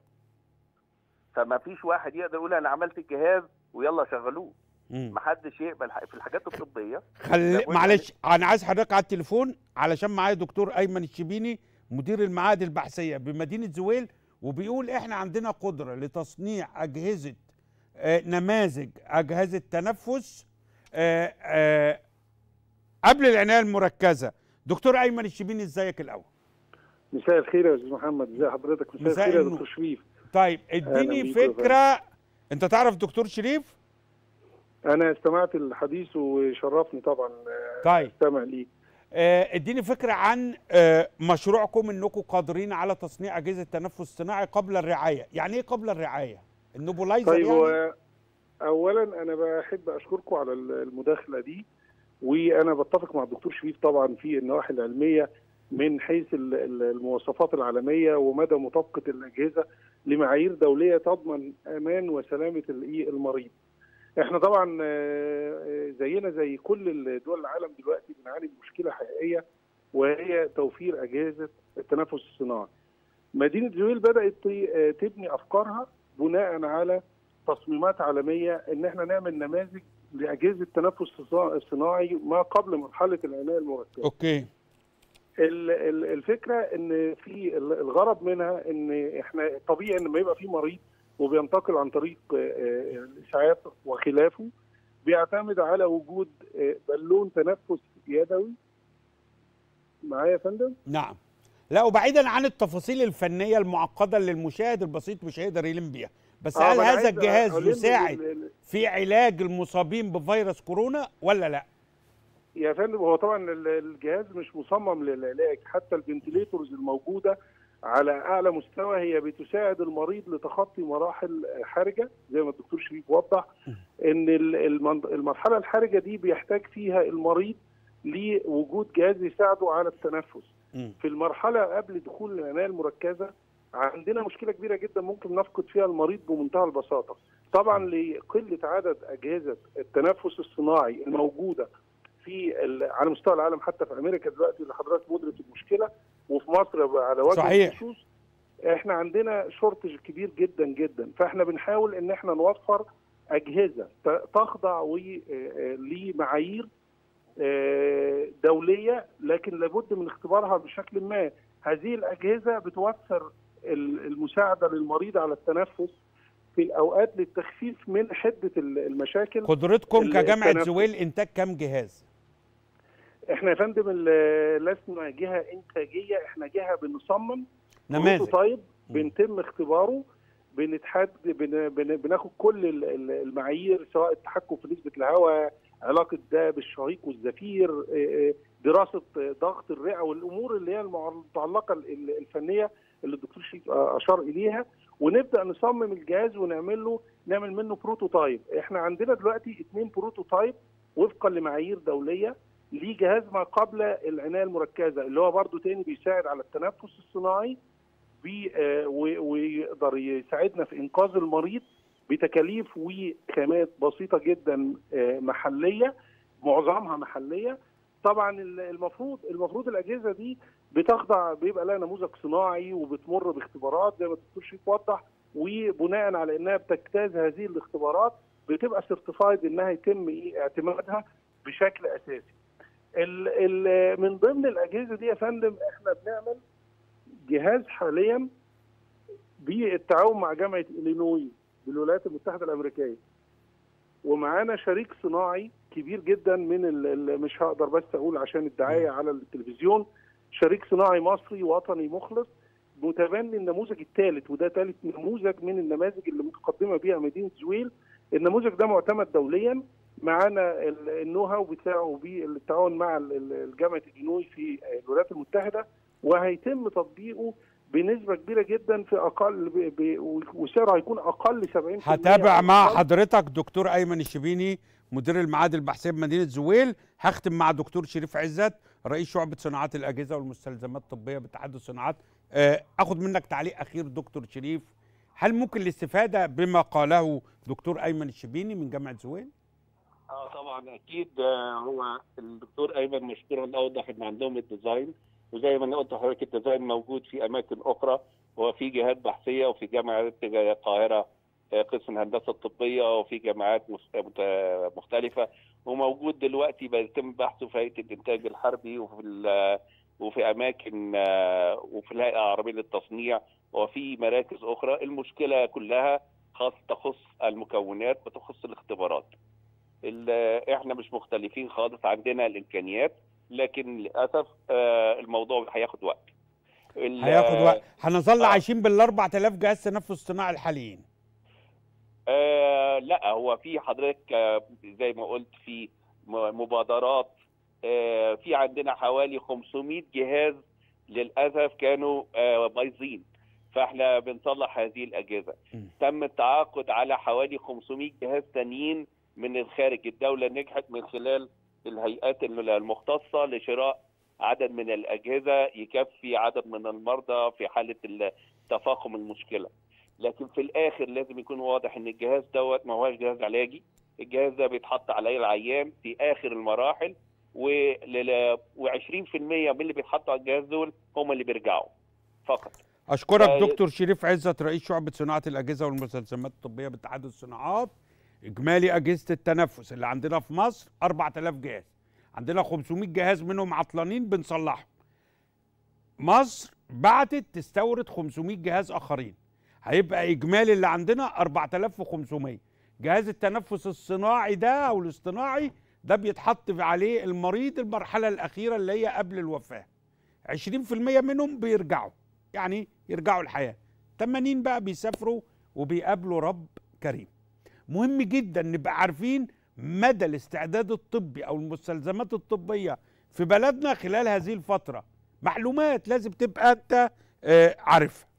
فما فيش واحد يقدر يقول انا عملت الجهاز ويلا شغلوه مم. ما حدش يقبل ح- في الحاجات الطبيه خلي لابد معلش انا عايز حضرتك على التليفون علشان معايا دكتور ايمن الشبيني مدير المعاهد البحثيه بمدينه زويل وبيقول احنا عندنا قدره لتصنيع اجهزه آه نماذج اجهزه تنفس آه آه قبل العنايه المركزه دكتور ايمن الشبيني ازيك الاول مساء الخير يا استاذ محمد ازي حضرتك مساء مساء الخير يا النور. دكتور شريف طيب أهلا اديني بيك يا فكره انت تعرف دكتور شريف انا استمعت الحديث وشرفني طبعا آه، طيب استمع ليه آه، اديني فكره عن آه، مشروعكم انكم قادرين على تصنيع اجهزه تنفس صناعي قبل الرعايه يعني ايه قبل الرعايه النوبولايزر طيب يعني هو اولا انا بحب اشكركم على المداخله دي وانا بتفق مع الدكتور شريف طبعا في النواحي العلميه من حيث ال- ال- المواصفات العالميه ومدى مطابقه الاجهزه لمعايير دوليه تضمن امان وسلامه الإيه المريض. احنا طبعا آه، آه، زينا زي كل دول العالم دلوقتي بنعاني من مشكله حقيقيه وهي توفير اجهزه التنفس الصناعي. مدينه زويل بدات ت- آه، تبني افكارها بناء على تصميمات عالميه ان احنا نعمل نماذج لاجهزه التنفس الصنا- الصناعي ما قبل مرحله العنايه المركزه. اوكي ال- ال- الفكره ان في ال- الغرض منها ان احنا طبيعي ان لما يبقى في مريض وبينتقل عن طريق آه، آه، الاسعاف وخلافه بيعتمد على وجود آه، بالون تنفس يدوي معايا يا فندم؟ نعم لا وبعيدا عن التفاصيل الفنيه المعقده اللي المشاهد البسيط مش هيقدر يلم بيها بس آه، هل ما أنا هذا عايز الجهاز ألم يساعد ال- ال- في علاج المصابين بفيروس كورونا ولا لا يا فندم هو طبعا ال- الجهاز مش مصمم للعلاج حتى الفنتليتورز الموجوده على اعلى مستوى هي بتساعد المريض لتخطي مراحل حرجه زي ما الدكتور شريف وضح ان ال- المن- المرحله الحرجه دي بيحتاج فيها المريض لوجود جهاز يساعده على التنفس مم. في المرحله قبل دخول العنايه المركزه عندنا مشكله كبيره جدا ممكن نفقد فيها المريض بمنتهى البساطه طبعا لقله عدد اجهزه التنفس الصناعي الموجوده في ال- على مستوى العالم حتى في امريكا دلوقتي اللي حضرتك مدرك المشكله وفي مصر على وجه صحيح. الخصوص احنا عندنا شورتج كبير جدا جدا فاحنا بنحاول ان احنا نوفر اجهزه ت- تخضع و- آه، لمعايير آه، دوليه لكن لابد من اختبارها بشكل ما هذه الاجهزه بتوفر ال- المساعده للمريض على التنفس في الاوقات للتخفيف من حده ال- المشاكل قدرتكم ال- كجامعه التنفس. زويل انتاج كام جهاز احنا يا فندم ال- لسنا جهه انتاجيه احنا جهه بنصمم نماذج طيب مم. بنتم اختباره بنتحد بن بن بناخد كل ال- ال- المعايير سواء التحكم في نسبه الهواء علاقه ده بالشهيق والزفير اه، اه، دراسه ضغط الرئه والامور اللي هي المتعلقه ال- الفنيه اللي الدكتور شريف اه، اشار اليها ونبدا نصمم الجهاز ونعمل له نعمل منه بروتوتايب احنا عندنا دلوقتي اثنين بروتوتايب وفقا لمعايير دوليه لجهاز ما قبل العنايه المركزه اللي هو برضو تاني بيساعد على التنفس الصناعي بي آه، و- ويقدر يساعدنا في انقاذ المريض بتكاليف وخامات بسيطه جدا آه، محليه معظمها محليه طبعا ال- المفروض المفروض الاجهزه دي بتخضع بيبقى لها نموذج صناعي وبتمر باختبارات زي ما الدكتور شريف وضح وبناء على انها بتجتاز هذه الاختبارات بتبقى سيرتيفايد انها يتم إيه اعتمادها بشكل اساسي. ال ال من ضمن الاجهزه دي يا فندم احنا بنعمل جهاز حاليا بالتعاون مع جامعه الينوي بالولايات المتحده الامريكيه ومعانا شريك صناعي كبير جدا من ال ال مش هقدر بس اقول عشان الدعايه على التلفزيون شريك صناعي مصري وطني مخلص متبني النموذج الثالث وده ثالث نموذج من النماذج اللي متقدمه بيها مدينه زويل النموذج ده معتمد دوليا معانا ال- النو هاو بتاعه بالتعاون مع ال- ال- جامعه اليونوي في الولايات المتحده وهيتم تطبيقه بنسبه كبيره جدا في اقل ب- ب- وسعره هيكون اقل 70% هتابع أو مع أقل. حضرتك دكتور ايمن الشبيني مدير المعاد البحثيه بمدينه زويل هختم مع دكتور شريف عزت رئيس شعبه صناعات الاجهزه والمستلزمات الطبيه باتحاد الصناعات آه، اخد منك تعليق اخير دكتور شريف هل ممكن الاستفاده بما قاله دكتور ايمن الشبيني من جامعه زويل اه طبعا اكيد آه، هو الدكتور ايمن مشكورا اوضح ان عندهم الديزاين وزي ما انا قلت لحضرتك الديزاين موجود في اماكن اخرى وفي جهات بحثيه وفي جامعات القاهره آه، قسم الهندسه الطبيه وفي جامعات مس- مت- مختلفه وموجود دلوقتي بيتم بحثه في هيئه الانتاج الحربي وفي ال- وفي اماكن آه، وفي الهيئه العربيه للتصنيع وفي مراكز اخرى المشكله كلها خاص تخص المكونات وتخص الاختبارات ال- احنا مش مختلفين خالص عندنا الامكانيات لكن للاسف آه، الموضوع هياخد وقت ال- هياخد وقت هنظل آه. عايشين بال 4000 جهاز تنفس صناعي الحاليين آه لا هو في حضرتك آه، زي ما قلت في م- مبادرات آه في عندنا حوالي 500 جهاز للاسف كانوا آه بايظين فاحنا بنصلح هذه الاجهزه م. تم التعاقد على حوالي 500 جهاز تانيين من الخارج الدوله نجحت من خلال الهيئات المختصه لشراء عدد من الاجهزه يكفي عدد من المرضى في حاله ال- تفاقم المشكله لكن في الاخر لازم يكون واضح ان الجهاز دوت ما هوش جهاز علاجي الجهاز ده بيتحط عليه العيان في اخر المراحل ولل- و20% من اللي بيتحطوا على الجهاز دول هم اللي بيرجعوا فقط اشكرك آه، دكتور شريف عزت رئيس شعبه صناعه الاجهزه والمستلزمات الطبيه باتحاد الصناعات اجمالي اجهزه التنفس اللي عندنا في مصر 4000 جهاز عندنا 500 جهاز منهم عطلانين بنصلحهم مصر بعتت تستورد 500 جهاز اخرين هيبقى اجمالي اللي عندنا 4500 جهاز التنفس الصناعي ده او الاصطناعي ده بيتحط عليه المريض المرحله الاخيره اللي هي قبل الوفاه 20% منهم بيرجعوا يعني يرجعوا الحياه 80 بقى بيسافروا وبيقابلوا رب كريم مهم جدا نبقى عارفين مدى الاستعداد الطبي او المستلزمات الطبيه في بلدنا خلال هذه الفتره معلومات لازم تبقى انت آه، عارفها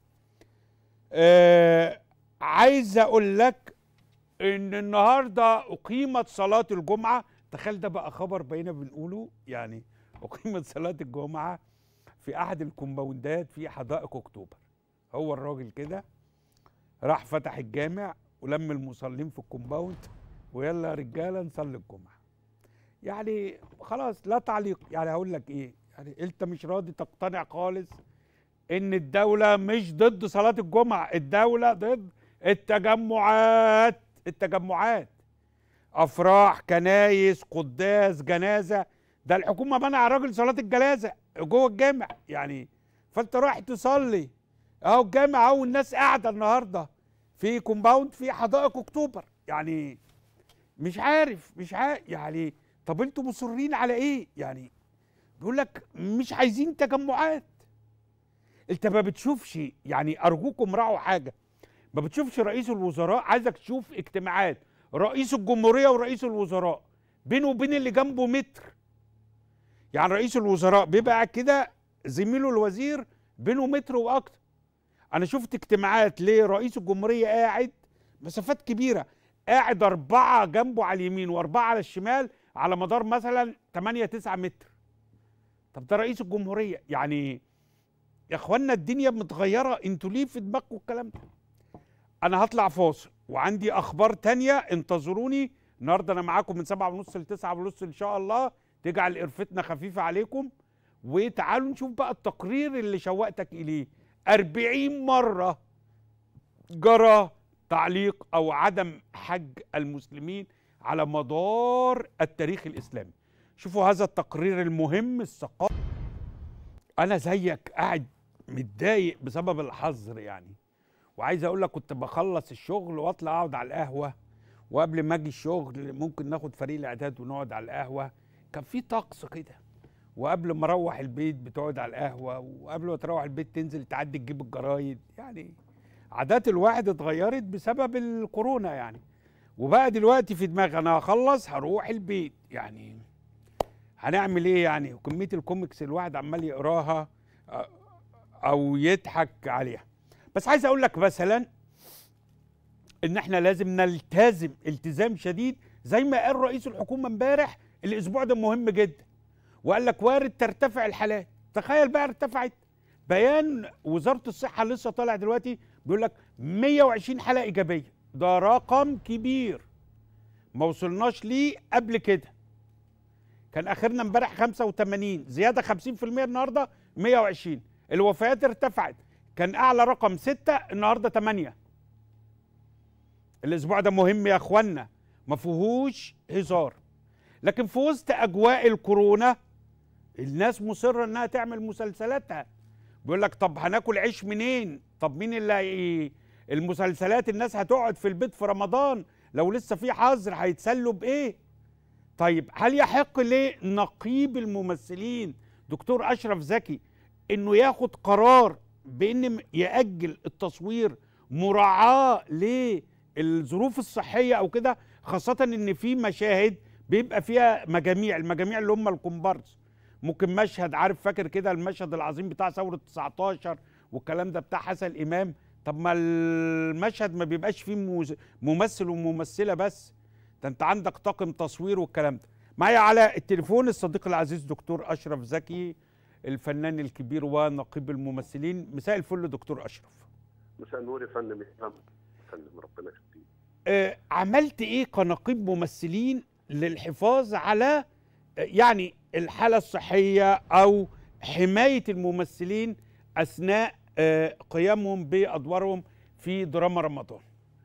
آه، عايز اقول لك ان النهارده اقيمت صلاه الجمعه تخيل ده بقى خبر بقينا بنقوله يعني اقيمت صلاه الجمعه في احد الكومباوندات في حدائق اكتوبر هو الراجل كده راح فتح الجامع ولم المصلين في الكومباوند ويلا يا رجاله نصلي الجمعه يعني خلاص لا تعليق يعني هقول لك ايه يعني انت مش راضي تقتنع خالص ان الدوله مش ضد صلاه الجمعه الدوله ضد التجمعات التجمعات افراح كنايس قداس جنازه ده الحكومه منع الراجل صلاه الجنازه جوه الجامع يعني فانت رايح تصلي اهو الجامع اهو الناس قاعده النهارده في كومباوند في حدائق اكتوبر يعني مش عارف مش عارف يعني طب انتوا مصرين على ايه يعني بيقول لك مش عايزين تجمعات انت ما بتشوفش يعني ارجوكم راعوا حاجه ما بتشوفش رئيس الوزراء عايزك تشوف اجتماعات رئيس الجمهوريه ورئيس الوزراء بينه وبين اللي جنبه متر يعني رئيس الوزراء بيبقى قاعد كده زميله الوزير بينه متر واكتر انا شفت اجتماعات لرئيس الجمهوريه قاعد مسافات كبيره قاعد اربعه جنبه على اليمين واربعه على الشمال على مدار مثلا 8 9 متر طب ده رئيس الجمهوريه يعني يا اخوانا الدنيا متغيره انتوا ليه في دماغكم الكلام ده انا هطلع فاصل وعندي اخبار تانية انتظروني النهارده انا معاكم من سبعة ونص لتسعة ونص ان شاء الله تجعل قرفتنا خفيفة عليكم وتعالوا نشوف بقى التقرير اللي شوقتك اليه أربعين مرة جرى تعليق او عدم حج المسلمين على مدار التاريخ الاسلامي شوفوا هذا التقرير المهم الثقافي انا زيك قاعد متضايق بسبب الحظر يعني وعايز اقول لك كنت بخلص الشغل واطلع اقعد على القهوه وقبل ما اجي الشغل ممكن ناخد فريق الاعداد ونقعد على القهوه كان في طقس كده وقبل ما اروح البيت بتقعد على القهوه وقبل ما تروح البيت تنزل تعدي تجيب الجرايد يعني عادات الواحد اتغيرت بسبب الكورونا يعني وبقى دلوقتي في دماغي انا هخلص هروح البيت يعني هنعمل ايه يعني وكميه الكوميكس الواحد عمال يقراها آه، او يضحك عليها بس عايز اقول لك مثلا ان احنا لازم نلتزم التزام شديد زي ما قال رئيس الحكومه امبارح الاسبوع ده مهم جدا وقال لك وارد ترتفع الحالات تخيل بقى ارتفعت بيان وزاره الصحه لسه طالع دلوقتي بيقول لك 120 حاله ايجابيه ده رقم كبير ما وصلناش ليه قبل كده كان اخرنا امبارح 85 زياده 50% النهارده 120 الوفيات ارتفعت كان اعلى رقم 6 النهارده 8 الاسبوع ده مهم يا اخوانا ما فيهوش هزار لكن في وسط اجواء الكورونا الناس مصره انها تعمل مسلسلاتها بيقول لك طب هناكل عيش منين طب مين اللي هي المسلسلات الناس هتقعد في البيت في رمضان لو لسه في حظر هيتسلوا بايه طيب هل يحق لنقيب الممثلين دكتور اشرف زكي انه ياخد قرار بان م- ياجل التصوير مراعاه للظروف الصحيه او كده خاصه ان في مشاهد بيبقى فيها مجاميع المجاميع اللي هم الكومبارس ممكن مشهد عارف فاكر كده المشهد العظيم بتاع ثوره 19 والكلام ده بتاع حسن امام طب ما المشهد ما بيبقاش فيه موز- ممثل وممثله بس ده انت عندك طاقم تصوير والكلام ده معايا على التليفون الصديق العزيز دكتور اشرف زكي الفنان الكبير ونقيب الممثلين مساء الفل دكتور اشرف مساء النور يا فندم يا فندم ربنا يخليك آه عملت ايه كنقيب ممثلين للحفاظ على آه، يعني الحاله الصحيه او حمايه الممثلين اثناء آه قيامهم بادوارهم في دراما رمضان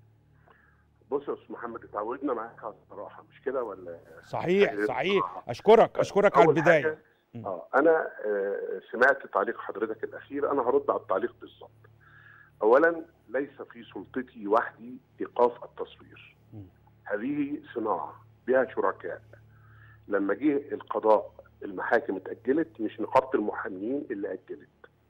بص يا استاذ محمد اتعودنا معاك على الصراحه مش كده ولا صحيح صحيح اشكرك اشكرك على أول البدايه حاجة اه انا آه سمعت تعليق حضرتك الاخير انا هرد على التعليق بالظبط اولا ليس في سلطتي وحدي ايقاف التصوير م. هذه صناعه بها شركاء لما جه القضاء المحاكم اتاجلت مش نقابه المحامين اللي اجلت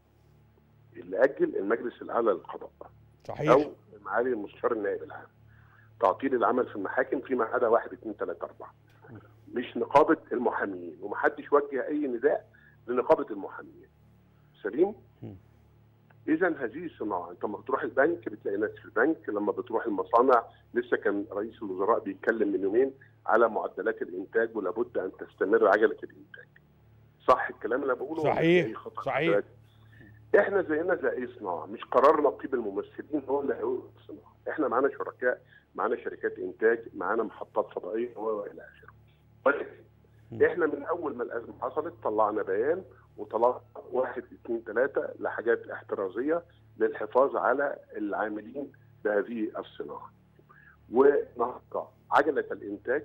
اللي اجل المجلس الاعلى للقضاء صحيح او معالي المستشار النائب العام تعطيل العمل في المحاكم فيما عدا واحد اثنين ثلاثة أربعة مش نقابة المحامين ومحدش وجه أي نداء لنقابة المحامين سليم؟ م. إذا هذه صناعة أنت لما بتروح البنك بتلاقي ناس في البنك لما بتروح المصانع لسه كان رئيس الوزراء بيتكلم من يومين على معدلات الإنتاج ولابد أن تستمر عجلة الإنتاج صح الكلام اللي أنا بقوله ولا صحيح، في أي خطأ صحيح. دلوقتي؟ احنا زينا زي اي صناعه مش قرار نقيب الممثلين هو اللي هيقول الصناعه احنا معانا شركاء معانا شركات انتاج معانا محطات فضائيه والى اخره ولكن احنا من اول ما الازمه حصلت طلعنا بيان وطلعنا واحد اثنين ثلاثه لحاجات احترازيه للحفاظ على العاملين بهذه الصناعه ونهضه عجله الانتاج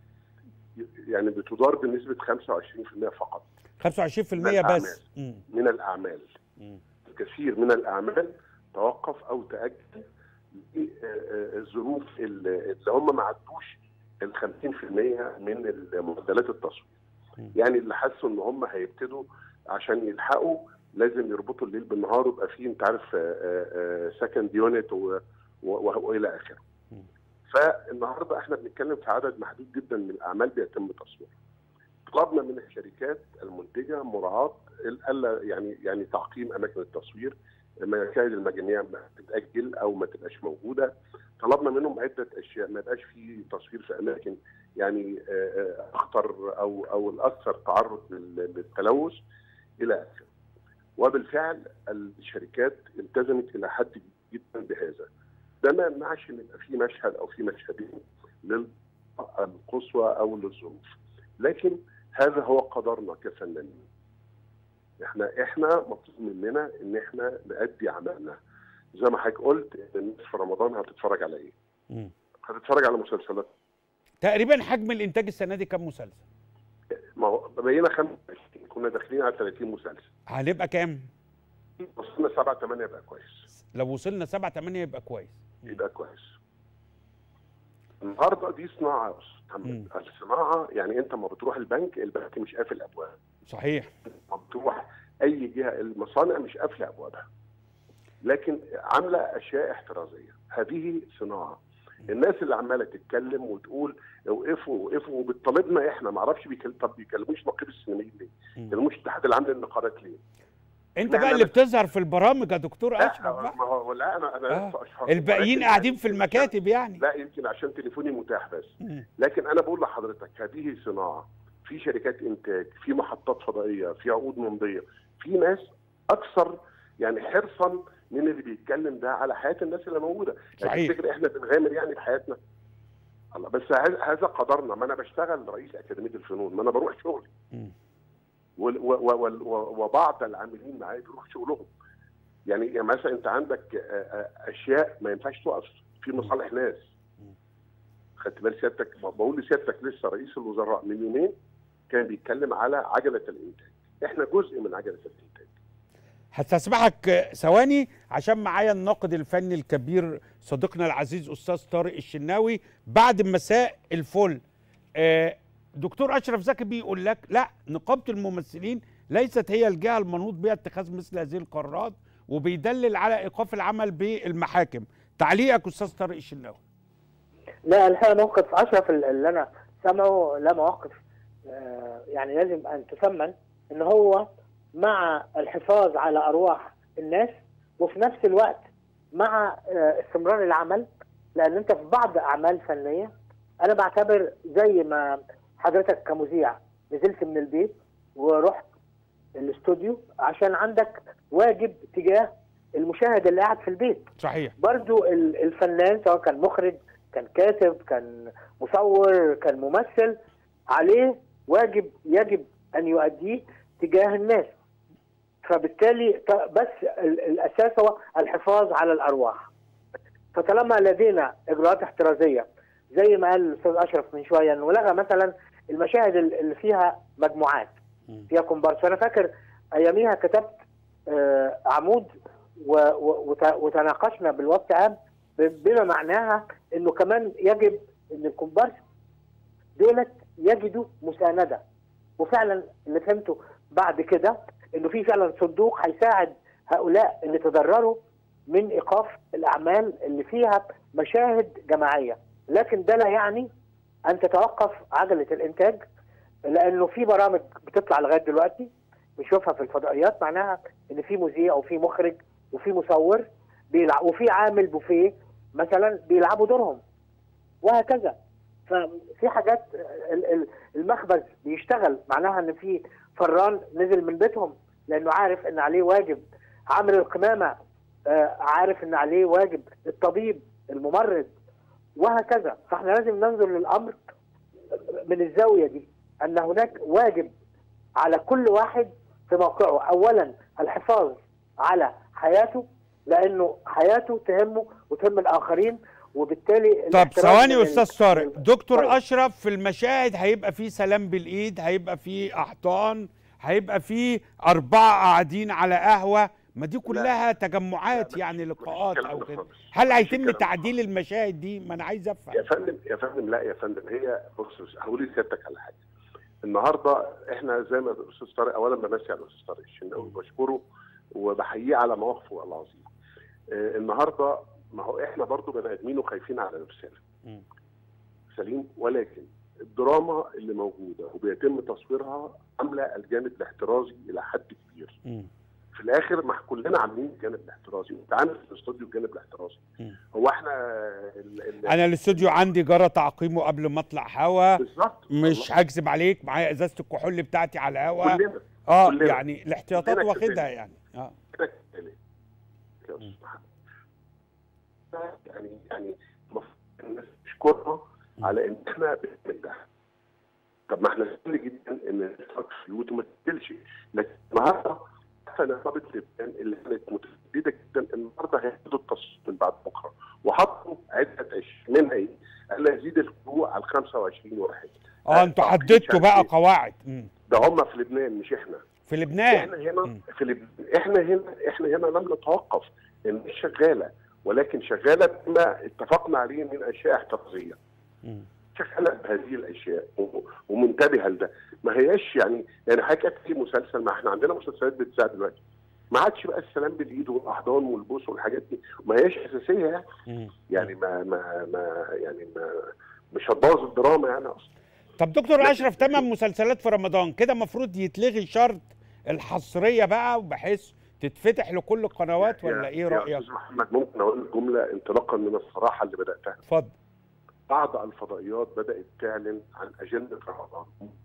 يعني بتدار بنسبه 25% فقط 25% الأعمال. بس مم. من الاعمال مم. الكثير من الاعمال توقف او تاجل للظروف اللي هم ما عدوش ال 50% من معدلات التصوير. م. يعني اللي حسوا ان هم هيبتدوا عشان يلحقوا لازم يربطوا الليل بالنهار ويبقى فيه انت عارف سكند يونت والى اخره. م. فالنهارده احنا بنتكلم في عدد محدود جدا من الاعمال بيتم تصويرها. طلبنا من الشركات المنتجه مراعاه الا يعني يعني تعقيم اماكن التصوير مشاهد المجاميع ما تتاجل او ما تبقاش موجوده طلبنا منهم عده اشياء ما يبقاش في تصوير في اماكن يعني آه، آه، اخطر او او الاكثر تعرض لل- للتلوث الى اخره وبالفعل الشركات التزمت الى حد كبير جدا بهذا ده ما يمنعش ان يبقى في مشهد او في مشهدين للقصوى او للظروف لكن هذا هو قدرنا كفنانين احنا احنا مطلوب مننا ان احنا نأدي عملنا زي ما حضرتك قلت إن الناس في رمضان هتتفرج على ايه؟ مم. هتتفرج على مسلسلات تقريبا حجم الانتاج السنه دي كام مسلسل ما هو بقينا 25 كنا داخلين على 30 مسلسل هنبقى كام وصلنا 7 8 يبقى كويس لو وصلنا 7 8 يبقى كويس يبقى كويس النهارده دي صناعه يا استاذ محمد مم. الصناعه يعني انت ما بتروح البنك البنك مش قافل ابواب صحيح ما بتروح اي جهه المصانع مش قافله ابوابها لكن عامله اشياء احترازيه هذه صناعه الناس اللي عماله تتكلم وتقول اوقفوا اوقفوا وبتطالبنا احنا ما اعرفش بيكلم طب بيكلموش نقيب السينمائيين ليه؟ مم. بيكلموش الاتحاد العام للنقابات ليه؟ انت لا، بقى أنا اللي بس- بتظهر في البرامج يا دكتور لا اشرف بقى ما هو لا انا انا آه. لسه اشهر الباقيين ولكن- قاعدين في المكاتب يعني لا يمكن عشان تليفوني متاح بس مم. لكن انا بقول لحضرتك هذه صناعه في شركات انتاج في محطات فضائيه في عقود ممضيه في ناس اكثر يعني حرصا من اللي بيتكلم ده على حياه الناس اللي موجوده صحيح. يعني تفتكر احنا بنغامر يعني بحياتنا الله بس هذا هذا قدرنا ما انا بشتغل رئيس اكاديميه الفنون ما انا بروح شغلي مم. وال- و- و- وال- و- وبعض العاملين معايا بيروحوا شغلهم يعني يعني مثلا انت عندك آه، آه، اشياء ما ينفعش تقف في مصالح ناس خدت بال سيادتك بقول لسيادتك لسه رئيس الوزراء من يومين كان بيتكلم على عجله الانتاج احنا جزء من عجله الانتاج هستسمحك ثواني عشان معايا الناقد الفني الكبير صديقنا العزيز استاذ طارق الشناوي بعد مساء الفل آه، دكتور اشرف زكي بيقول لك لا نقابه الممثلين ليست هي الجهه المنوط بها اتخاذ مثل هذه القرارات وبيدلل على ايقاف العمل بالمحاكم تعليقك استاذ طارق الشناوي لا الحقيقه موقف اشرف اللي انا سامعه لا مواقف آه، يعني لازم ان تثمن ان هو مع الحفاظ على ارواح الناس وفي نفس الوقت مع آه، استمرار العمل لان انت في بعض اعمال فنيه انا بعتبر زي ما حضرتك كمذيع نزلت من البيت ورحت الاستوديو عشان عندك واجب تجاه المشاهد اللي قاعد في البيت صحيح برضو ال- الفنان سواء كان مخرج كان كاتب كان مصور كان ممثل عليه واجب يجب ان يؤديه تجاه الناس فبالتالي ط- بس ال- الاساس هو الحفاظ على الارواح فطالما لدينا اجراءات احترازيه زي ما قال الاستاذ اشرف من شويه انه لغى مثلا المشاهد ال- اللي فيها مجموعات مم. فيها كومبارس انا فاكر اياميها كتبت آه، عمود و- و- وت- وتناقشنا بالواتساب ب- بما معناها انه كمان يجب ان الكومبارس دولت يجدوا مسانده وفعلا اللي فهمته بعد كده انه في فعلا صندوق هيساعد هؤلاء اللي تضرروا من ايقاف الاعمال اللي فيها مشاهد جماعيه لكن ده لا يعني ان تتوقف عجله الانتاج لانه في برامج بتطلع لغايه دلوقتي بنشوفها في الفضائيات معناها ان في مذيع وفي مخرج وفي مصور بيلعب وفي عامل بوفيه مثلا بيلعبوا دورهم وهكذا ففي حاجات ال- ال- المخبز بيشتغل معناها ان في فران نزل من بيتهم لانه عارف ان عليه واجب عامل القمامه آه، عارف ان عليه واجب الطبيب الممرض وهكذا فاحنا لازم ننظر للامر من الزاويه دي ان هناك واجب على كل واحد في موقعه اولا الحفاظ على حياته لانه حياته تهمه وتهم الاخرين وبالتالي طب الاحتراز ثواني من يا ال- استاذ طارق دكتور طيب. اشرف في المشاهد هيبقى في سلام بالايد هيبقى في احضان هيبقى في اربعه قاعدين على قهوه ما دي كلها تجمعات لا، يعني مفيش لقاءات الكلام او ده كده خالص. هل مفيش هيتم الكلام ده تعديل المشاهد دي ما انا عايز افهم يا فندم يا فندم لا يا فندم هي بص بص، هقول لسيادتك على حاجه النهارده احنا زي ما الاستاذ طارق اولا بمسي على الاستاذ طارق الشناوي بشكره وبحييه على مواقفه العظيمه آه، النهارده ما هو احنا برضو بني ادمين وخايفين على نفسنا مم. سليم ولكن الدراما اللي موجوده وبيتم تصويرها عامله الجانب الاحترازي الى حد كبير مم. في الاخر ما كلنا عاملين الجانب الاحترازي وانت عامل في الاستوديو الجانب الاحترازي مم. هو احنا ال- ال- انا الاستوديو عندي جرى تعقيمه قبل ما اطلع هوا بالظبط مش هكذب عليك معايا ازازه الكحول بتاعتي على الهوا كلنا اه كلنا. يعني الاحتياطات كلنا واخدها كفاية. يعني اه كده كده. يا أستاذ محمد. يعني يعني المفروض الناس تشكرنا على ان احنا بنعمل ده طب ما احنا سهل جدا ان نترك في البيوت وما تقتلش لكن النهارده حتى نقابه لبنان اللي كانت متشدده جدا النهارده هياخدوا التصويت من بعد بكره وحطوا عده أشياء منها ايه؟ الا يزيد الفروع على 25 واحد اه انتوا تعقيد حددتوا بقى شعبي. قواعد مم. ده هم في لبنان مش احنا في احنا لبنان هنا مم. في لب... احنا هنا احنا هنا لم نتوقف الناس شغاله ولكن شغاله بما اتفقنا عليه من اشياء احترازيه مم. شغاله بهذه الاشياء و- ومنتبهه لده ما هياش يعني يعني حضرتك في مسلسل ما احنا عندنا مسلسلات بتساعد دلوقتي ما عادش بقى السلام بالايد والاحضان والبوس والحاجات دي ما هياش اساسيه يعني مم. يعني ما ما ما يعني ما مش هتبوظ الدراما يعني اصلا طب دكتور اشرف تمن مسلسلات في رمضان كده المفروض يتلغي شرط الحصريه بقى بحيث تتفتح لكل القنوات ولا يا- ايه يا رايك استاذ محمد ممكن اقول لك جمله انطلاقا من الصراحه اللي بداتها اتفضل بعض الفضائيات بدات تعلن عن اجنده رمضان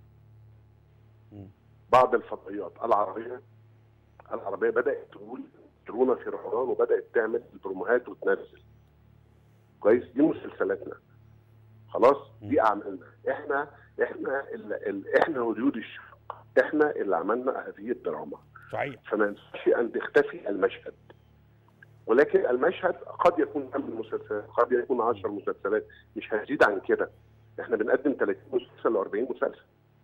مم. بعض الفضائيات العربيه العربيه بدات تقول يرونا في رمضان وبدات تعمل البروموهات وتنزل كويس دي مسلسلاتنا خلاص دي اعمالنا احنا احنا ال ال احنا وليود الشرق احنا اللي عملنا هذه الدراما صحيح فما ينفعش ان تختفي المشهد ولكن المشهد قد يكون 8 مسلسلات قد يكون 10 مسلسلات مش هزيد عن كده احنا بنقدم 30 مسلسل و40 مسلسل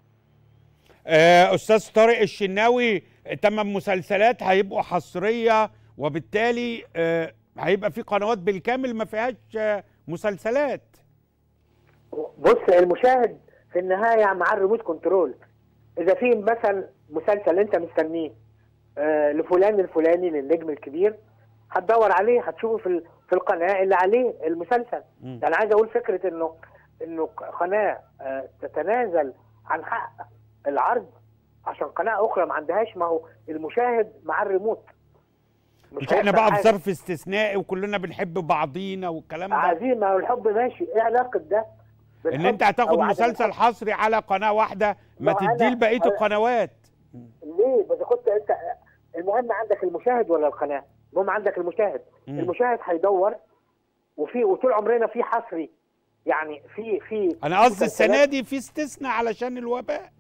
آه، استاذ طارق الشناوي تمن مسلسلات هيبقوا حصريه وبالتالي آه، هيبقى في قنوات بالكامل ما فيهاش آه، مسلسلات بص المشاهد في النهايه مع الريموت كنترول اذا في مثلا مسلسل انت مستنيه آه لفلان الفلاني للنجم الكبير هتدور عليه هتشوفه في ال- في القناه اللي عليه المسلسل مم. يعني عايز اقول فكره انه انه قناه آه تتنازل عن حق العرض عشان قناه اخرى ما عندهاش ما هو المشاهد مع الريموت مش احنا هيحصل بقى في حاجة. ظرف استثنائي وكلنا بنحب بعضينا والكلام ده عايزين ما هو الحب ماشي ايه علاقه ده ان بالحب انت هتاخد أو عدم مسلسل الحب؟ حصري على قناه واحده ما ما هو تديه أنا- لبقيه أنا- القنوات ليه بس كنت انت المهم عندك المشاهد ولا القناه المهم عندك المشاهد مم. المشاهد هيدور وفي وطول عمرنا في حصري يعني في في انا قصدي مسلسلات- السنه دي في استثناء علشان الوباء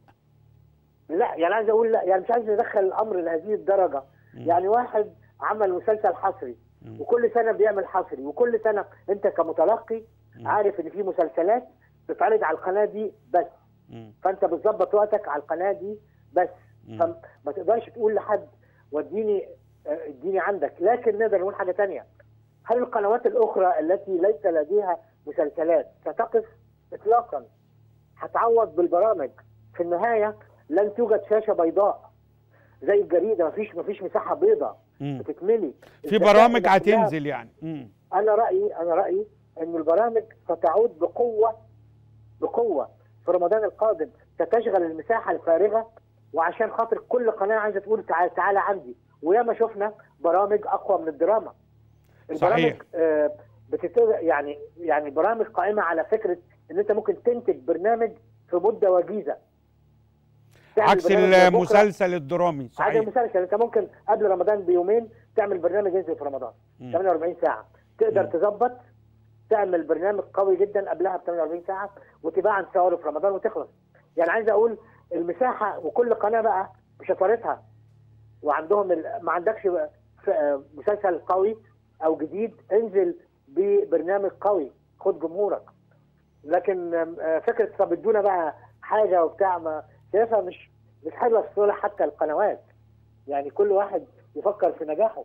لا يعني عايز اقول لا يعني مش عايز ندخل الامر لهذه الدرجه مم. يعني واحد عمل مسلسل حصري مم. وكل سنه بيعمل حصري وكل سنه انت كمتلقي مم. عارف ان في مسلسلات بتتعرض على القناه دي بس مم. فانت بتظبط وقتك على القناه دي بس مم. فما تقدرش تقول لحد وديني آه، اديني عندك لكن نقدر نقول حاجه تانية هل القنوات الاخرى التي ليس لديها مسلسلات ستقف اطلاقا هتعوض بالبرامج في النهايه لن توجد شاشه بيضاء زي الجريده مفيش مفيش مساحه بيضاء مم. بتتملي في الذكاء برامج اللي كلها- هتنزل يعني مم. انا رايي انا رايي ان البرامج ستعود بقوه بقوه في رمضان القادم ستشغل المساحه الفارغه وعشان خاطر كل قناه عايزه تقول تعالى تعالى عندي وياما شفنا برامج اقوى من الدراما البرامج صحيح. آه بتت... يعني يعني برامج قائمه على فكره ان انت ممكن تنتج برنامج في مده وجيزه تعمل عكس برنامج بكرة. المسلسل الدرامي عادي صحيح المسلسل انت ممكن قبل رمضان بيومين تعمل برنامج ينزل في رمضان مم. 48 ساعه تقدر مم. تظبط تعمل برنامج قوي جدا قبلها ب 48 ساعه وتباع عن تصوره في رمضان وتخلص يعني عايز اقول المساحه وكل قناه بقى بشطارتها وعندهم ال... ما عندكش بقى ف- آه، مسلسل قوي او جديد انزل ببرنامج قوي خد جمهورك لكن آم، آه، فكره طب ادونا بقى حاجه وبتاع ما شايفها مش مش حلوه في صالح حتى القنوات يعني كل واحد يفكر في نجاحه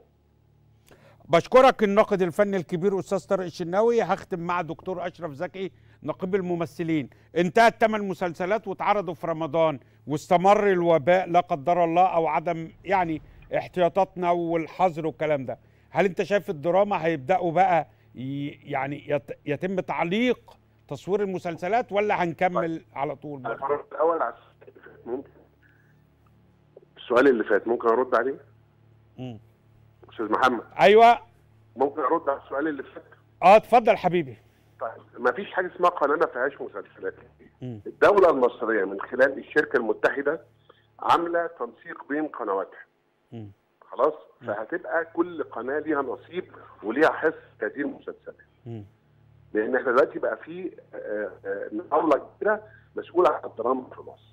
بشكرك الناقد الفني الكبير استاذ طارق الشناوي هختم مع دكتور اشرف زكي نقيب الممثلين انتهت ثمان مسلسلات واتعرضوا في رمضان واستمر الوباء لا قدر الله او عدم يعني احتياطاتنا والحظر والكلام ده هل انت شايف الدراما هيبداوا بقى ي- يعني يت- يتم تعليق تصوير المسلسلات ولا هنكمل على طول انا برضه؟ هرد الاول على السؤال اللي فات ممكن السؤال اللي فات ممكن ارد عليه مم. استاذ محمد ايوه ممكن ارد على السؤال اللي فات اه اتفضل حبيبي طيب ما فيش حاجه اسمها قناه ما فيهاش مسلسلات مم. الدوله المصريه من خلال الشركه المتحده عامله تنسيق بين قنواتها مم. خلاص فهتبقى كل قناه ليها نصيب وليها حصه في هذه المسلسلات مم. لان احنا دلوقتي بقى في آه، آه، دوله كبيره مسؤوله عن الدراما في مصر.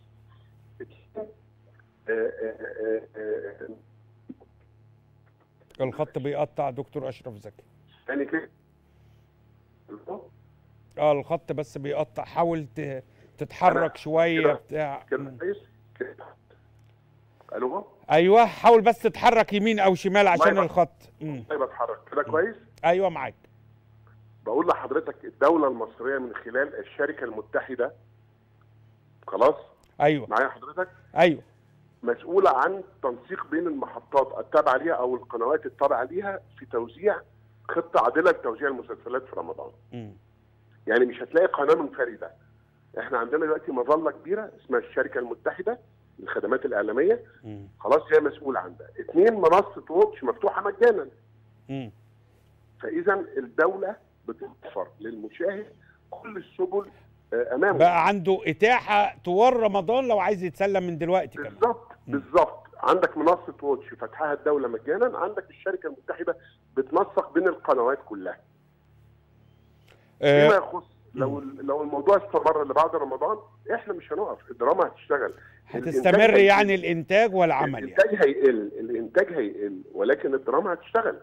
آه، آه، آه، آه، الخط بيقطع دكتور اشرف زكي يعني كده اه الخط بس بيقطع حاول ت- تتحرك أنا- شويه كده- بتاع كده مم. كويس كده الو ايوه حاول بس تتحرك يمين او شمال عشان ما يبقى- الخط مم. طيب اتحرك كده كويس ايوه معاك بقول لحضرتك الدوله المصريه من خلال الشركه المتحده خلاص ايوه معايا حضرتك ايوه مسؤوله عن تنسيق بين المحطات التابعه ليها او القنوات التابعه ليها في توزيع خطه عادله لتوزيع المسلسلات في رمضان مم. يعني مش هتلاقي قناه منفرده احنا عندنا دلوقتي مظله كبيره اسمها الشركه المتحده للخدمات الاعلاميه مم. خلاص هي مسؤوله عن ده اثنين منصه واتش مفتوحه مجانا مم. فاذا الدوله بتوفر للمشاهد كل السبل آه، امامه بقى عنده اتاحه طوال رمضان لو عايز يتسلى من دلوقتي كمان بالظبط بالظبط عندك منصه واتش فتحها الدوله مجانا عندك الشركه المتحده بتنسق بين القنوات كلها فيما آه يخص لو لو الموضوع استمر لبعد رمضان احنا مش هنقف الدراما هتشتغل هتستمر الإنتاج يعني هيقل. الانتاج والعمل يعني الانتاج هيقل الانتاج هيقل ولكن الدراما هتشتغل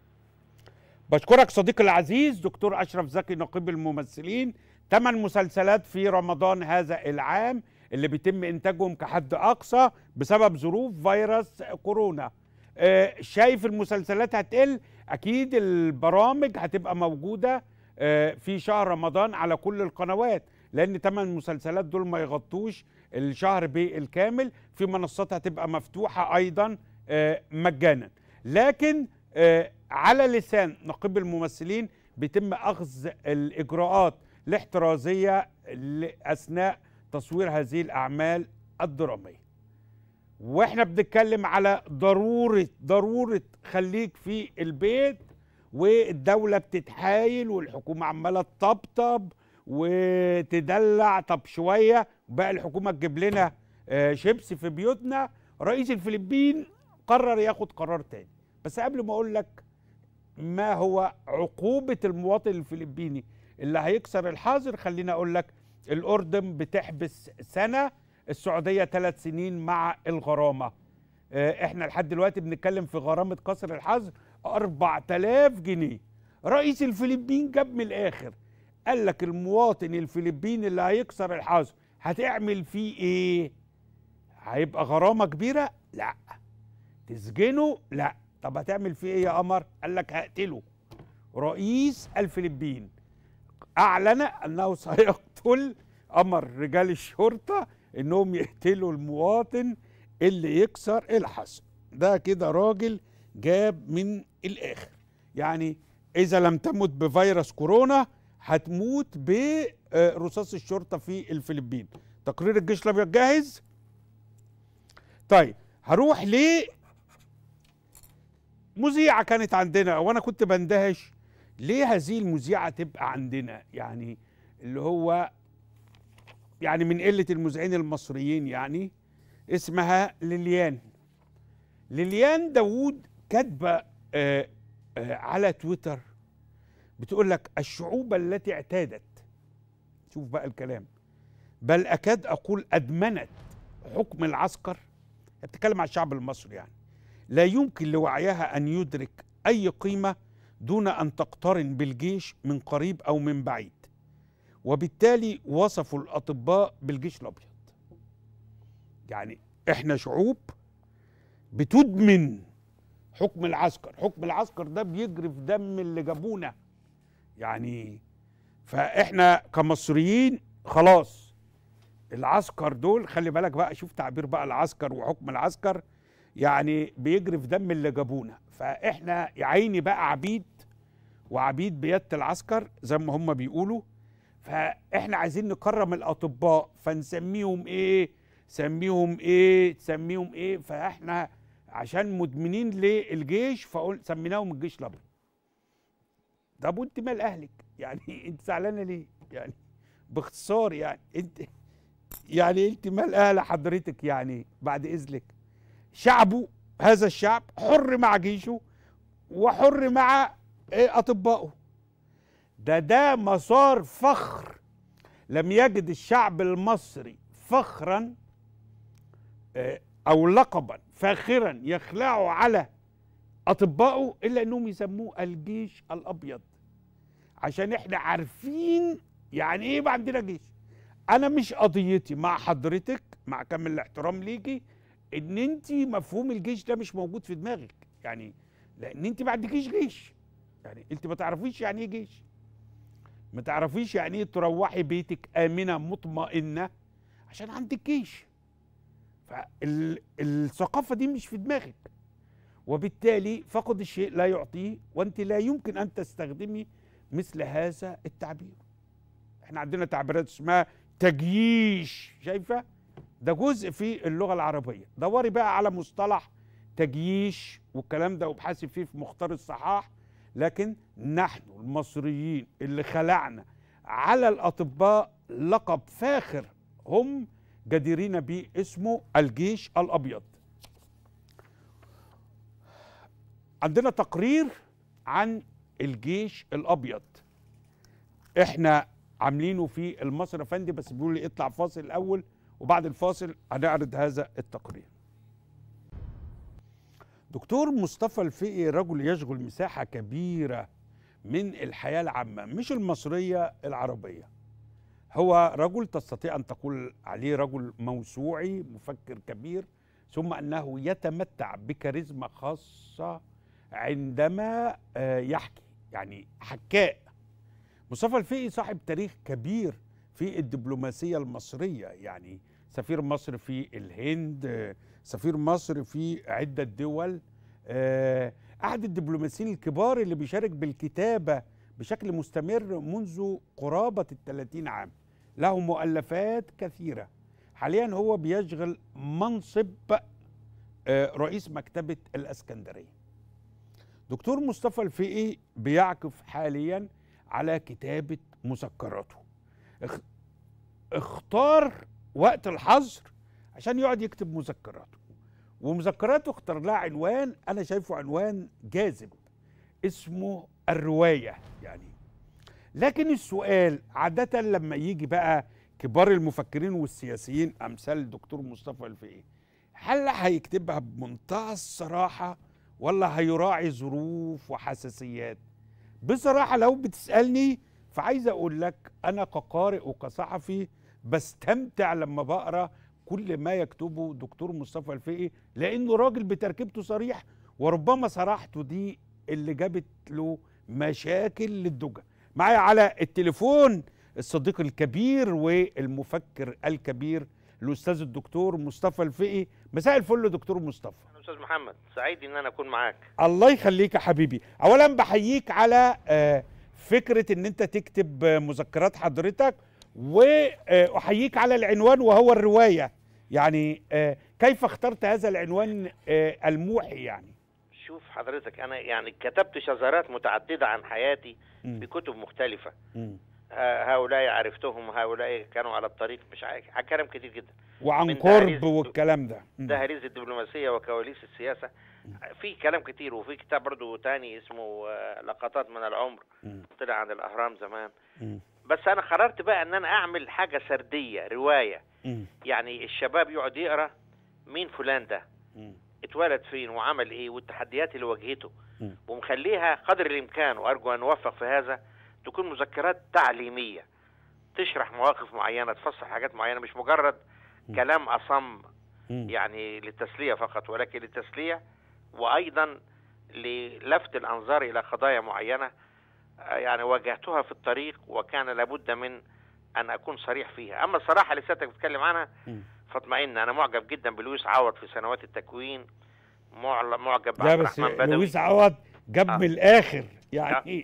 بشكرك صديقي العزيز دكتور اشرف زكي نقيب الممثلين ثمان مسلسلات في رمضان هذا العام اللي بيتم انتاجهم كحد اقصى بسبب ظروف فيروس كورونا آه، شايف المسلسلات هتقل اكيد البرامج هتبقى موجوده آه، في شهر رمضان على كل القنوات لان ثمان مسلسلات دول ما يغطوش الشهر بالكامل في منصات هتبقى مفتوحه ايضا آه، مجانا لكن آه، على لسان نقيب الممثلين بيتم اخذ الاجراءات الاحترازيه ل- اثناء تصوير هذه الاعمال الدراميه واحنا بنتكلم على ضروره ضروره خليك في البيت والدوله بتتحايل والحكومه عماله تطبطب وتدلع طب شويه بقى الحكومه تجيب لنا آه، شيبسي في بيوتنا رئيس الفلبين قرر ياخد قرار تاني بس قبل ما اقول لك ما هو عقوبه المواطن الفلبيني اللي هيكسر الحظر خليني اقول لك الاردن بتحبس سنه السعوديه ثلاث سنين مع الغرامه آه، احنا لحد دلوقتي بنتكلم في غرامه كسر الحظر 4000 جنيه رئيس الفلبين جاب من الاخر قال لك المواطن الفلبيني اللي هيكسر الحظر هتعمل فيه ايه هيبقى غرامه كبيره لا تسجنه لا طب هتعمل فيه ايه يا قمر قال لك هقتله رئيس الفلبين اعلن انه سيقتل امر رجال الشرطه انهم يقتلوا المواطن اللي يكسر الحظر ده كده راجل جاب من الاخر يعني اذا لم تمت بفيروس كورونا هتموت برصاص الشرطه في الفلبين تقرير الجيش الابيض جاهز طيب هروح ل مذيعه كانت عندنا وانا كنت بندهش ليه هذه المذيعه تبقى عندنا يعني اللي هو يعني من قله المذيعين المصريين يعني اسمها ليليان ليليان داوود كاتبه آه آه على تويتر بتقول لك الشعوب التي اعتادت شوف بقى الكلام بل اكاد اقول ادمنت حكم العسكر بتتكلم على الشعب المصري يعني لا يمكن لوعيها ان يدرك اي قيمه دون ان تقترن بالجيش من قريب او من بعيد وبالتالي وصفوا الاطباء بالجيش الابيض يعني احنا شعوب بتدمن حكم العسكر حكم العسكر ده بيجري في دم اللي جابونا يعني فاحنا كمصريين خلاص العسكر دول خلي بالك بقى شوف تعبير بقى العسكر وحكم العسكر يعني بيجري في دم اللي جابونا فاحنا يا عيني بقى عبيد وعبيد بيادة العسكر زي ما هم بيقولوا فاحنا عايزين نكرم الاطباء فنسميهم ايه سميهم ايه تسميهم ايه فاحنا عشان مدمنين للجيش فقول سميناهم الجيش الابيض طب وانت مال اهلك يعني انت زعلانه ليه يعني باختصار يعني انت يعني انت مال اهل حضرتك يعني بعد اذنك شعبه هذا الشعب حر مع جيشه وحر مع إيه اطبائه ده ده مسار فخر لم يجد الشعب المصري فخرا آه، او لقبا فاخرا يخلعه على اطبائه الا انهم يسموه الجيش الابيض عشان احنا عارفين يعني ايه يبقى عندنا جيش انا مش قضيتي مع حضرتك مع كامل الاحترام ليكي ان انت مفهوم الجيش ده مش موجود في دماغك يعني لان انت ما عندكيش جيش يعني انت ما تعرفيش يعني ايه جيش ما تعرفيش يعني ايه تروحي بيتك امنه مطمئنه عشان عندك جيش فالثقافه دي مش في دماغك وبالتالي فقد الشيء لا يعطيه وانت لا يمكن ان تستخدمي مثل هذا التعبير احنا عندنا تعبيرات اسمها تجييش شايفه ده جزء في اللغه العربيه دوري بقى على مصطلح تجييش والكلام ده وابحثي فيه في مختار الصحاح لكن نحن المصريين اللي خلعنا على الاطباء لقب فاخر هم جديرين به اسمه الجيش الابيض عندنا تقرير عن الجيش الابيض احنا عاملينه في المصري افندي بس بيقولوا لي اطلع فاصل الاول وبعد الفاصل هنعرض هذا التقرير دكتور مصطفى الفقي رجل يشغل مساحة كبيرة من الحياة العامة مش المصرية العربية هو رجل تستطيع أن تقول عليه رجل موسوعي مفكر كبير ثم أنه يتمتع بكاريزما خاصة عندما آه، يحكي يعني حكاء مصطفى الفقي صاحب تاريخ كبير في الدبلوماسية المصرية يعني سفير مصر في الهند آه، سفير مصر في عدة دول آه، أحد الدبلوماسيين الكبار اللي بيشارك بالكتابة بشكل مستمر منذ قرابة الثلاثين عام له مؤلفات كثيرة حاليا هو بيشغل منصب آه، رئيس مكتبة الأسكندرية دكتور مصطفى الفقي بيعكف حاليا على كتابة مذكراته اخ- اختار وقت الحظر عشان يقعد يكتب مذكراته ومذكراته اختار لها عنوان انا شايفه عنوان جاذب اسمه الروايه يعني لكن السؤال عاده لما يجي بقى كبار المفكرين والسياسيين امثال الدكتور مصطفى الفقي هل هيكتبها بمنتهى الصراحه ولا هيراعي ظروف وحساسيات بصراحه لو بتسالني فعايز اقول لك انا كقارئ وكصحفي بستمتع لما بقرا كل ما يكتبه دكتور مصطفى الفقي لانه راجل بتركيبته صريح وربما صراحته دي اللي جابت له مشاكل للدجى معايا على التليفون الصديق الكبير والمفكر الكبير الاستاذ الدكتور مصطفى الفقي مساء الفل دكتور مصطفى أنا استاذ محمد سعيد ان انا اكون معاك الله يخليك يا حبيبي اولا بحييك على آه، فكره ان انت تكتب آه، مذكرات حضرتك واحييك على العنوان وهو الروايه يعني آه، كيف اخترت هذا العنوان آه، الموحي يعني شوف حضرتك انا يعني كتبت شذرات متعدده عن حياتي مم. بكتب مختلفه مم. آه، هؤلاء عرفتهم هؤلاء كانوا على الطريق مش عارف كلام كتير جدا وعن من قرب دهاليز- والكلام ده مم. دهاليز الدبلوماسيه وكواليس السياسه في كلام كتير وفي كتاب برضه تاني اسمه آه، لقطات من العمر مم. طلع عن الاهرام زمان مم. بس انا قررت بقى ان انا اعمل حاجه سرديه روايه مم. يعني الشباب يقعد يقرا مين فلان ده مم. اتولد فين وعمل ايه والتحديات اللي واجهته مم. ومخليها قدر الامكان وارجو ان اوفق في هذا تكون مذكرات تعليميه تشرح مواقف معينه تفسر حاجات معينه مش مجرد مم. كلام اصم مم. يعني للتسليه فقط ولكن للتسليه وايضا للفت الانظار الى قضايا معينه آه، يعني واجهتها في الطريق وكان لابد من ان اكون صريح فيها اما الصراحه اللي سيادتك بتتكلم عنها مم. فاطمئن انا معجب جدا بلويس عوض في سنوات التكوين معل- معجب لا بعبد بس الرحمن بدوي لويس عوض جاب آه. من الاخر يعني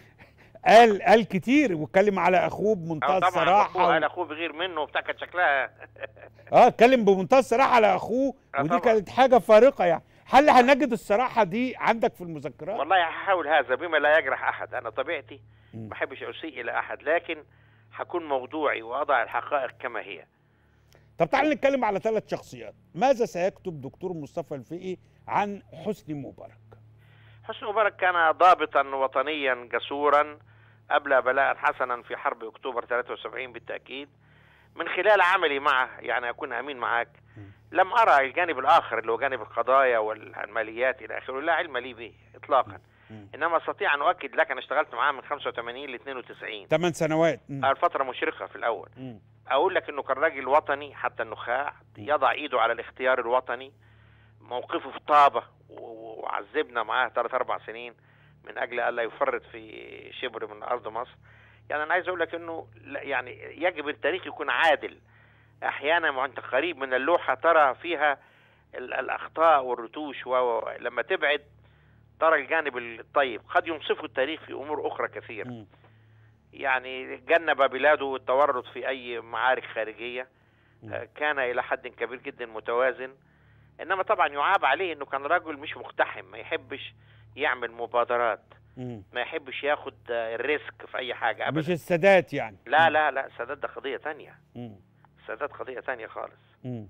قال قال كتير واتكلم على اخوه بمنتهى آه، طبعا الصراحه اخوه و... قال اخوه بغير منه وبتاع كانت شكلها اه اتكلم بمنتهى الصراحه على اخوه آه، ودي طبعا. كانت حاجه فارقه يعني هل هنجد الصراحه دي عندك في المذكرات والله هحاول هذا بما لا يجرح احد انا طبيعتي مم. ما بحبش اسيء الى احد لكن هكون موضوعي واضع الحقائق كما هي طب تعال نتكلم على ثلاث شخصيات ماذا سيكتب دكتور مصطفى الفقي عن حسني مبارك حسني مبارك كان ضابطا وطنيا جسورا أبلى بلاء حسنا في حرب أكتوبر 73 بالتأكيد من خلال عملي معه يعني أكون أمين معك لم أرى الجانب الآخر اللي هو جانب القضايا والماليات إلى آخره لا علم لي به إطلاقا مم. إنما أستطيع أن أؤكد لك أنا اشتغلت معاه من 85 ل 92 ثمان سنوات مم. الفترة مشرقة في الأول مم. اقول لك انه كان راجل وطني حتى النخاع يضع ايده على الاختيار الوطني موقفه في طابه و- وعذبنا معاه ثلاث اربع سنين من اجل الا يفرط في شبر من ارض مصر يعني انا عايز اقول لك انه لا- يعني يجب التاريخ يكون عادل احيانا وانت قريب من اللوحه ترى فيها ال- الاخطاء والرتوش و- و لما تبعد ترى الجانب الطيب قد ينصفه التاريخ في امور اخرى كثيره مم. يعني جنب بلاده التورط في اي معارك خارجيه مم. آه، كان الى حد كبير جدا متوازن انما طبعا يعاب عليه انه كان رجل مش مقتحم ما يحبش يعمل مبادرات مم. ما يحبش ياخد آه، الريسك في اي حاجه مش ابدا السادات يعني لا لا لا السادات ده قضيه تانية مم. السادات قضيه تانية خالص مم.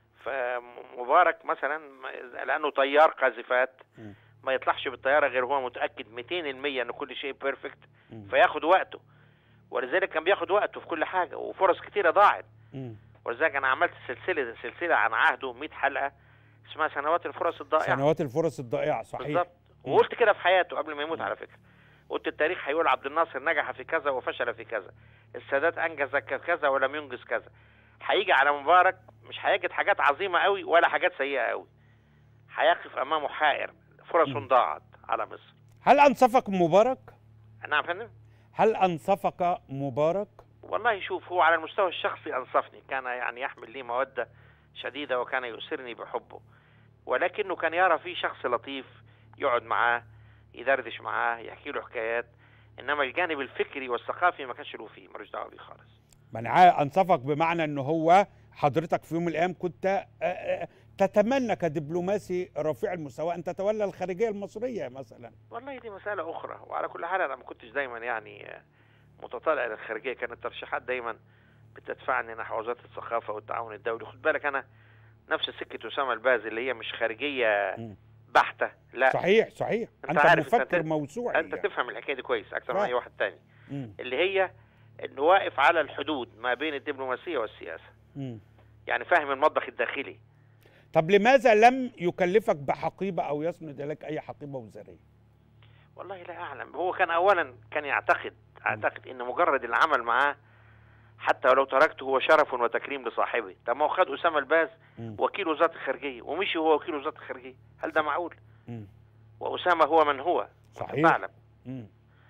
فمبارك مثلا ما- لانه طيار قاذفات مم. ما يطلعش بالطياره غير هو متاكد 200% ان كل شيء بيرفكت مم. فياخد وقته ولذلك كان بياخد وقته في كل حاجه وفرص كتيره ضاعت مم. ولذلك انا عملت سلسله سلسله عن عهده 100 حلقه اسمها سنوات الفرص الضائعه سنوات الفرص الضائعه صحيح بالظبط مم. وقلت كده في حياته قبل ما يموت على فكره قلت التاريخ هيقول عبد الناصر نجح في كذا وفشل في كذا السادات انجز ك- كذا ولم ينجز كذا هيجي على مبارك مش هيجد حاجات عظيمه قوي ولا حاجات سيئه قوي هيقف امامه حائر فرص مم. ضاعت على مصر هل انصفك مبارك نعم يا فندم هل انصفك مبارك والله شوف هو على المستوى الشخصي انصفني كان يعني يحمل لي موده شديده وكان يؤسرني بحبه ولكنه كان يرى فيه شخص لطيف يقعد معاه يدردش معاه يحكي له حكايات انما الجانب الفكري والثقافي ما كانش له فيه ملوش دعوه بيه خالص من عا- انصفك بمعنى ان هو حضرتك في يوم من الايام كنت آه، آه، تتمنى كدبلوماسي رفيع المستوى ان تتولى الخارجيه المصريه مثلا والله دي مساله اخرى وعلى كل حال انا ما كنتش دايما يعني آه، متطلع للخارجيه كانت الترشيحات دايما بتدفعني نحو وزاره الثقافه والتعاون الدولي خد بالك انا نفس سكه اسامه البازي اللي هي مش خارجيه مم. بحته لا صحيح صحيح أنت انت عارف أنت- مفكر موسوعي انت يعني. تفهم الحكايه دي كويس اكتر من صح. اي واحد تاني مم. اللي هي انه واقف على الحدود ما بين الدبلوماسيه والسياسه مم. يعني فاهم المطبخ الداخلي طب لماذا لم يكلفك بحقيبه او يسند لك اي حقيبه وزاريه والله لا اعلم هو كان اولا كان يعتقد اعتقد ان مجرد العمل معاه حتى ولو تركته هو شرف وتكريم لصاحبه طب ما هو خد اسامه الباز مم. وكيل وزاره الخارجيه ومشي هو وكيل وزاره الخارجيه هل ده معقول مم. واسامه هو من هو وأنت صحيح. تعلم مم.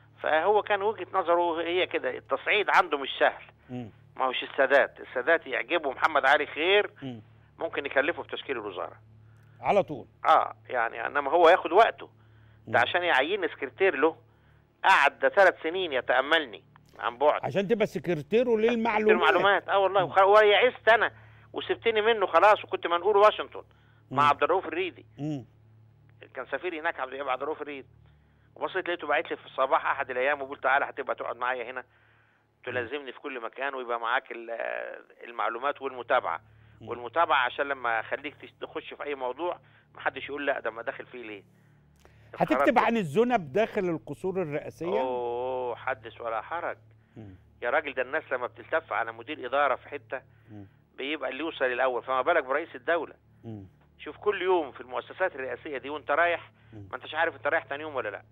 فهو كان وجهه نظره هي كده التصعيد عنده مش سهل مم. ما هوش السادات السادات يعجبه محمد علي خير مم. ممكن يكلفه بتشكيل الوزاره على طول اه يعني انما هو ياخد وقته ده مم. عشان يعين سكرتير له قعد ده ثلاث سنين يتاملني عن بعد عشان تبقى سكرتيره للمعلومات المعلومات اه والله وخ- ويعست انا وسبتني منه خلاص وكنت منقول واشنطن مع مم. عبد الرؤوف الريدي مم. كان سفير هناك عبد الوهاب عبد الرؤوف الريدي وبصيت لقيته باعت لي في الصباح احد الايام وقلت تعالى هتبقى تقعد معايا هنا تلازمني في كل مكان ويبقى معاك ال- المعلومات والمتابعه مم. والمتابعه عشان لما اخليك تش- تخش في اي موضوع محدش يقول لا ده ما داخل فيه ليه هتكتب عن الذنب داخل القصور الرئاسيه اوه حدث ولا حرج مم. يا راجل ده الناس لما بتلتف على مدير اداره في حته مم. بيبقى اللي يوصل الاول فما بالك برئيس الدوله مم. شوف كل يوم في المؤسسات الرئاسيه دي وانت رايح مم. ما انتش عارف انت رايح تاني يوم ولا لا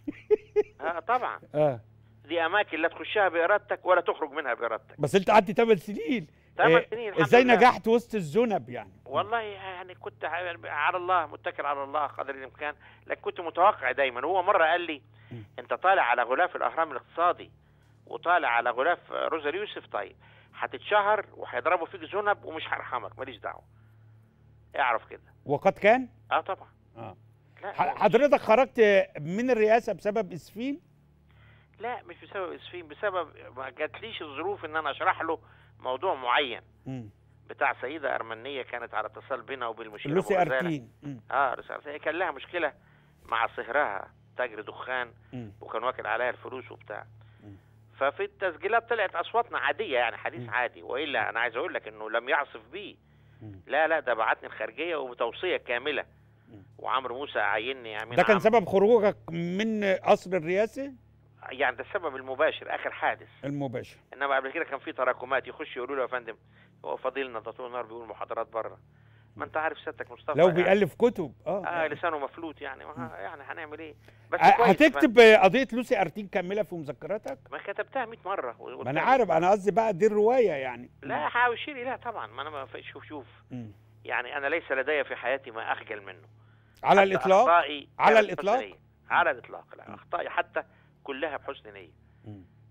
اه طبعا اه دي اماكن لا تخشها بارادتك ولا تخرج منها بارادتك بس انت قعدت 8 سنين ثمان إيه، سنين الحمد ازاي لله. نجحت وسط الذنب يعني والله يعني كنت على الله متكل على الله قدر الامكان لكن كنت متوقع دايما هو مره قال لي مم. انت طالع على غلاف الاهرام الاقتصادي وطالع على غلاف روزا يوسف طيب هتتشهر وهيضربوا فيك ذنب ومش هرحمك ماليش دعوه اعرف كده وقد كان اه طبعا اه لا ح- حضرتك خرجت من الرئاسه بسبب اسفين لا مش بسبب اسفين بسبب ما جاتليش الظروف ان انا اشرح له موضوع معين مم. بتاع سيده ارمنيه كانت على اتصال بينها وبين المشير لوسي أبو غزالة. ارتين مم. اه رسالة هي كان لها مشكله مع صهرها تاجر دخان مم. وكان واكل عليها الفلوس وبتاع مم. ففي التسجيلات طلعت اصواتنا عاديه يعني حديث مم. عادي والا انا عايز اقول لك انه لم يعصف بي مم. لا لا ده بعتني الخارجيه وبتوصيه كامله مم. وعمرو موسى عيني امين ده كان عام. سبب خروجك من قصر الرئاسه يعني ده السبب المباشر اخر حادث المباشر انما قبل كده كان في تراكمات يخش يقولوا له يا فندم هو فضيلنا ده طول النهار بيقول محاضرات بره ما انت عارف سيادتك مصطفى لو يعني. بيألف كتب اه, اه يعني. لسانه مفلوت يعني ما يعني هنعمل ايه بس ه- كويس هتكتب قضيه لوسي ارتين كامله في مذكراتك ما كتبتها 100 مره ما انا عارف انا قصدي بقى دي الروايه يعني لا حاوشي لي لا طبعا ما انا ما في- شوف شوف مم. يعني انا ليس لدي في حياتي ما اخجل منه على حتى الاطلاق أخطائي على كانت الإطلاق؟ بحسن نية. على الاطلاق لا اخطائي حتى كلها بحسن نيه مم.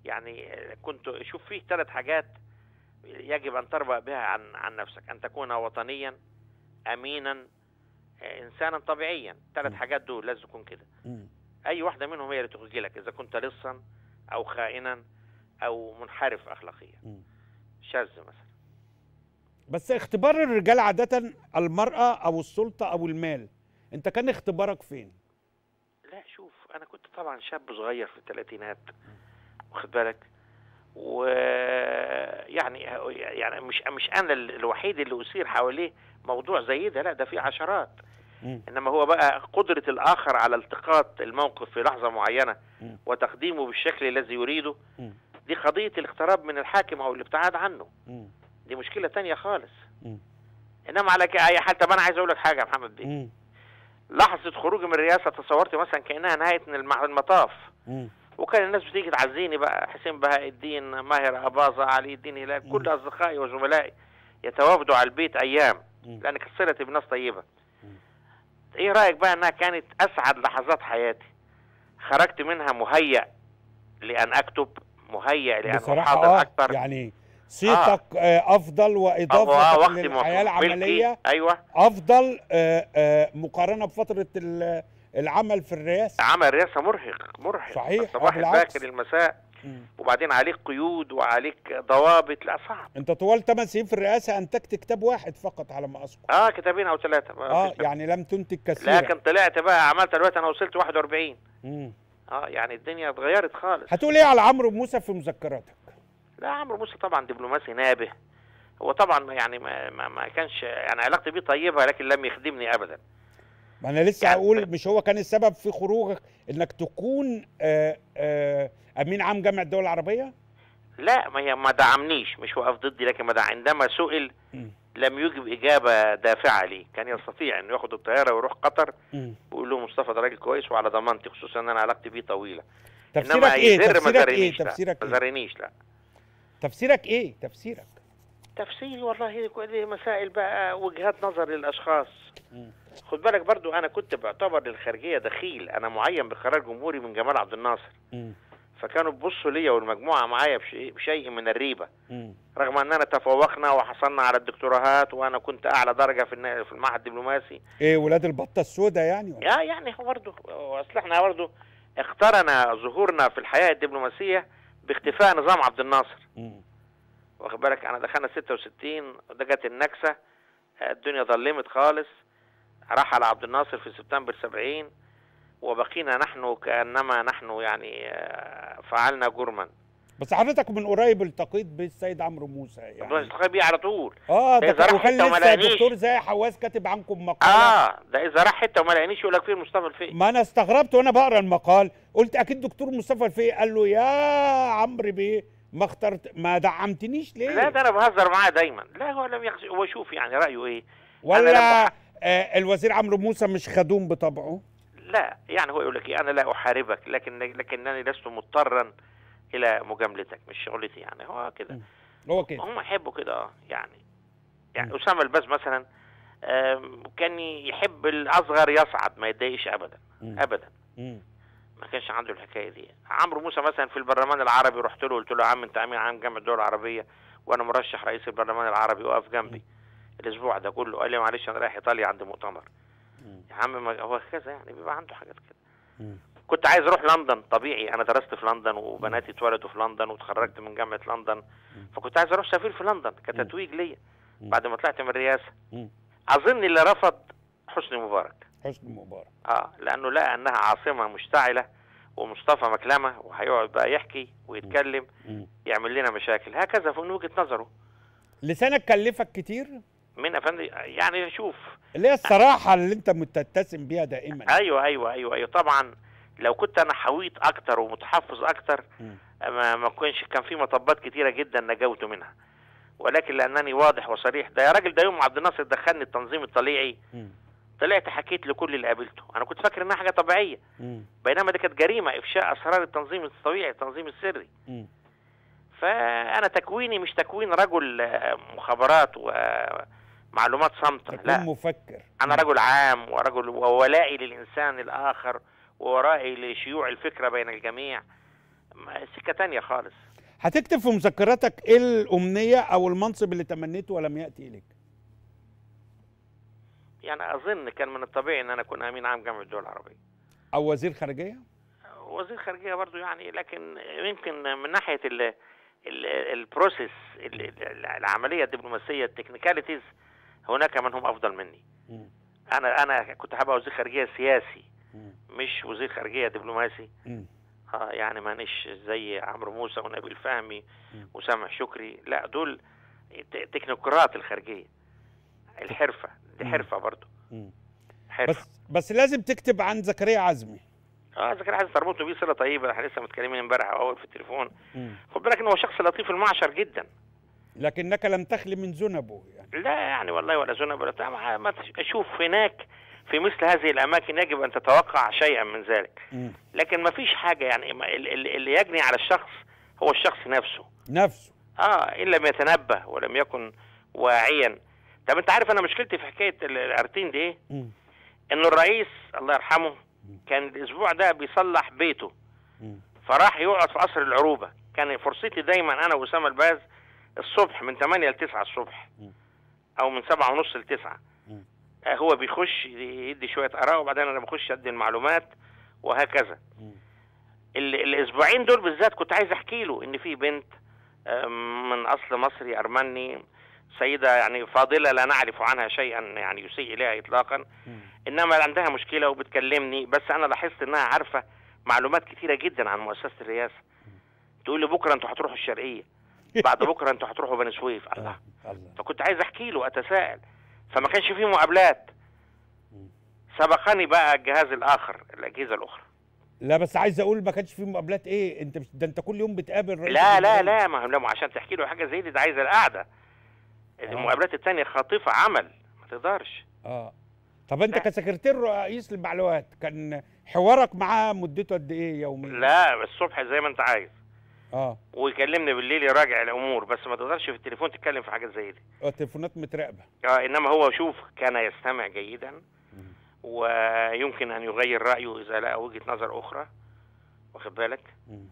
يعني كنت شوف فيه ثلاث حاجات يجب ان تربأ بها عن عن نفسك ان تكون وطنيا امينا آه، انسانا طبيعيا ثلاث م. حاجات دول لازم تكون كده مم. اي واحده منهم هي اللي تخجلك اذا كنت لصا او خائنا او منحرف اخلاقيا مم. شاذ مثلا بس اختبار الرجال عادة المرأة أو السلطة أو المال أنت كان اختبارك فين؟ لا شوف انا كنت طبعا شاب صغير في الثلاثينات واخد بالك ويعني يعني مش مش انا ال- الوحيد اللي اثير حواليه موضوع زي ده لا ده في عشرات مم. انما هو بقى قدره الاخر على التقاط الموقف في لحظه معينه مم. وتقديمه بالشكل الذي يريده مم. دي قضيه الاقتراب من الحاكم او الابتعاد عنه مم. دي مشكله تانية خالص مم. انما على ك- اي حال طب انا عايز اقول لك حاجه يا محمد بيه مم. لحظه خروجي من الرئاسه تصورت مثلا كانها نهايه من الم- المطاف مم. وكان الناس بتيجي تعزيني بقى حسين بهاء الدين ماهر اباظه علي الدين هلال كل اصدقائي وزملائي يتوافدوا على البيت ايام مم. لان كانت صلتي بناس طيبه ايه رايك بقى انها كانت اسعد لحظات حياتي خرجت منها مهيأ لان اكتب مهيأ لان بصراحة احاضر آه اكثر يعني صيتك آه. أفضل آه، وإضافة وقتي للحياة ملكي. العملية ايوه أفضل آه آه مقارنة بفترة ال- العمل في الرئاسة عمل رئاسه مرهق مرهق صحيح، الصباح آه، بالعكس. الباكر المساء مم. وبعدين عليك قيود وعليك ضوابط لا صعب أنت طوال 8 سنين في الرئاسة أنتجت كتاب واحد فقط على ما أذكر اه كتابين او ثلاثه ما آه فيش يعني لم تنتج كثيرا لكن طلعت بقى عملت دلوقتي انا وصلت 41 مم. اه يعني الدنيا اتغيرت خالص هتقول إيه على عمرو موسى في مذكراتك؟ لا عمرو موسى طبعا دبلوماسي نابه هو طبعا يعني ما, ما, ما كانش يعني علاقتي بيه طيبه لكن لم يخدمني ابدا ما انا لسه يعني- هقول مش هو كان السبب في خروجك انك تكون آه آه امين عام جامعه الدول العربيه لا ما هي ما دعمنيش مش وقف ضدي لكن ما دع... عندما سئل مم. لم يجب اجابه دافعه لي كان يستطيع انه ياخد الطياره ويروح قطر مم. ويقول له مصطفى ده راجل كويس وعلى ضمانتي خصوصا ان انا علاقتي بيه طويله تفسيرك انما ايه يزر ما تفسيرك ايه زرنيش لا تفسيرك ما ايه زرنيش لا تفسيرك ايه تفسيرك تفسيري والله دي- دي مسائل بقى وجهات نظر للاشخاص مم. خد بالك برضو انا كنت بعتبر للخارجيه دخيل انا معين بقرار جمهوري من جمال عبد الناصر مم. فكانوا بيبصوا ليا والمجموعه معايا بشيء, بشيء من الريبه مم. رغم اننا تفوقنا وحصلنا على الدكتوراهات وانا كنت اعلى درجه في النا- في المعهد الدبلوماسي ايه ولاد البطه السوداء يعني ولا؟ يا يعني هو برضه اصل احنا برضه اقترن ظهورنا في الحياه الدبلوماسيه باختفاء نظام عبد الناصر مم. واخد بالك انا دخلنا 66 وده جت النكسه الدنيا ظلمت خالص رحل عبد الناصر في سبتمبر 70 وبقينا نحن كانما نحن يعني آه، فعلنا جرما بس حضرتك من قريب التقيت بالسيد عمرو موسى يعني. يعني التقي بيه على طول اه إذا ده راح وكان حتة وما لسه لقانيش. الدكتور زي حواس كاتب عنكم مقاله اه ده اذا راح حته وما لقانيش يقول لك فين مصطفى الفقي ما انا استغربت وانا بقرا المقال قلت اكيد دكتور مصطفى الفقي قال له يا عمرو بيه ما اخترت ما دعمتنيش ليه لا ده انا بهزر معاه دايما لا هو لم يخش هو شوف يعني رايه ايه أنا ولا لما آه الوزير عمرو موسى مش خدوم بطبعه لا يعني هو يقول لك إيه انا لا احاربك لكن لكنني لست مضطرا الى مجاملتك مش شغلتي يعني هو كده م. هو كده هم يحبوا كده اه يعني يعني م. اسامه الباز مثلا آم، كان يحب الاصغر يصعد ما يتضايقش ابدا مم. ابدا مم. ما كانش عنده الحكايه دي عمرو موسى مثلا في البرلمان العربي رحت له قلت له يا عم انت امين عام جامعه الدول العربيه وانا مرشح رئيس البرلمان العربي وقف جنبي الاسبوع ده كله قال لي معلش انا رايح ايطاليا عند مؤتمر مم. يا عم ما هو كذا يعني بيبقى عنده حاجات كده مم. كنت عايز اروح لندن طبيعي انا درست في لندن وبناتي اتولدوا في لندن وتخرجت من جامعه لندن فكنت عايز اروح سفير في لندن كتتويج ليا مم. بعد ما طلعت من الرئاسه مم. اظن اللي رفض حسني مبارك حسني مبارك اه لانه لقى انها عاصمه مشتعله ومصطفى مكلمه وهيقعد بقى يحكي ويتكلم مم. يعمل لنا مشاكل هكذا من وجهه نظره لسانك كلفك كتير من افندي يعني شوف اللي هي الصراحه اللي انت متتسم بيها دائما ايوه ايوه ايوه ايوه طبعا لو كنت انا حويط اكتر ومتحفظ اكتر مم. ما ما كانش كان في مطبات كتيره جدا نجوت منها ولكن لانني واضح وصريح ده يا راجل ده يوم عبد الناصر دخلني التنظيم الطليعي مم. طلعت حكيت لكل اللي قابلته انا كنت فاكر انها حاجه طبيعيه مم. بينما دي كانت جريمه افشاء اسرار التنظيم الطبيعي التنظيم السري مم. فانا تكويني مش تكوين رجل آه، مخابرات ومعلومات صامته تكون لا مفكر انا رجل عام ورجل وولائي للانسان الاخر وورائي لشيوع الفكره بين الجميع ما- سكه تانية خالص هتكتب في مذكراتك ايه الامنيه او المنصب اللي تمنيته ولم ياتي اليك يعني اظن كان من الطبيعي ان انا اكون امين عام جامعه الدول العربيه او وزير خارجيه وزير خارجيه برضو يعني لكن يمكن من ناحيه ال ال- البروسيس ال- ال- العمليه الدبلوماسيه التكنيكاليتيز هناك من هم افضل مني مم. انا انا كنت هبقى وزير خارجيه سياسي مم. مش وزير خارجيه دبلوماسي مم. اه يعني مانيش زي عمرو موسى ونبيل فهمي مم. وسامح شكري لا دول ت- تكنوقراط الخارجيه الحرفه دي مم. حرفه برضو مم. حرفه بس بس لازم تكتب عن زكريا عزمي اه اذا كان عايز تربطه بيه صله طيبه احنا لسه متكلمين امبارح او اول في التليفون مم. خد بالك ان هو شخص لطيف المعشر جدا لكنك لم تخلي من ذنبه يعني لا يعني والله ولا ذنب ولا بتاع ما- ما تش- اشوف هناك في مثل هذه الاماكن يجب ان تتوقع شيئا من ذلك مم. لكن ما فيش حاجه يعني ما- ال- ال- اللي يجني على الشخص هو الشخص نفسه نفسه اه ان لم يتنبه ولم يكن واعيا طب انت عارف انا مشكلتي في حكايه ال- الارتين دي ايه مم. انه الرئيس الله يرحمه كان الاسبوع ده بيصلح بيته مم. فراح يقعد في قصر العروبه كان فرصتي دايما انا واسامه الباز الصبح من 8 ل 9 الصبح مم. او من 7 ونص ل 9 مم. آه هو بيخش يدي شويه اراء وبعدين انا بخش ادي المعلومات وهكذا مم. ال- الاسبوعين دول بالذات كنت عايز احكي له ان في بنت آم، من اصل مصري ارمني سيده يعني فاضله لا نعرف عنها شيئا يعني يسيء اليها اطلاقا مم. انما عندها مشكله وبتكلمني بس انا لاحظت انها عارفه معلومات كتيره جدا عن مؤسسه الرئاسه تقول لي بكره انتوا هتروحوا الشرقيه بعد بكره انتوا هتروحوا بني سويف الله آه، الله فكنت عايز احكي له اتساءل فما كانش فيه مقابلات مم. سبقني بقى الجهاز الاخر الاجهزه الاخرى لا بس عايز اقول ما كانش في مقابلات ايه انت مش ده انت كل يوم بتقابل رئيس لا لا الجمهورية. لا ما هو لما عشان تحكي له حاجه زي دي ده عايز القعده المقابلات التانية خاطفه عمل ما تقدرش اه طب انت لا. كسكرتير رئيس المعلومات كان حوارك معاه مدته قد ايه يوميا لا الصبح زي ما انت عايز اه ويكلمني بالليل يراجع الامور بس ما تقدرش في التليفون تتكلم في حاجه زي دي التليفونات متراقبه اه انما هو شوف كان يستمع جيدا ويمكن ان يغير رايه اذا لقى وجهه نظر اخرى واخد بالك مم.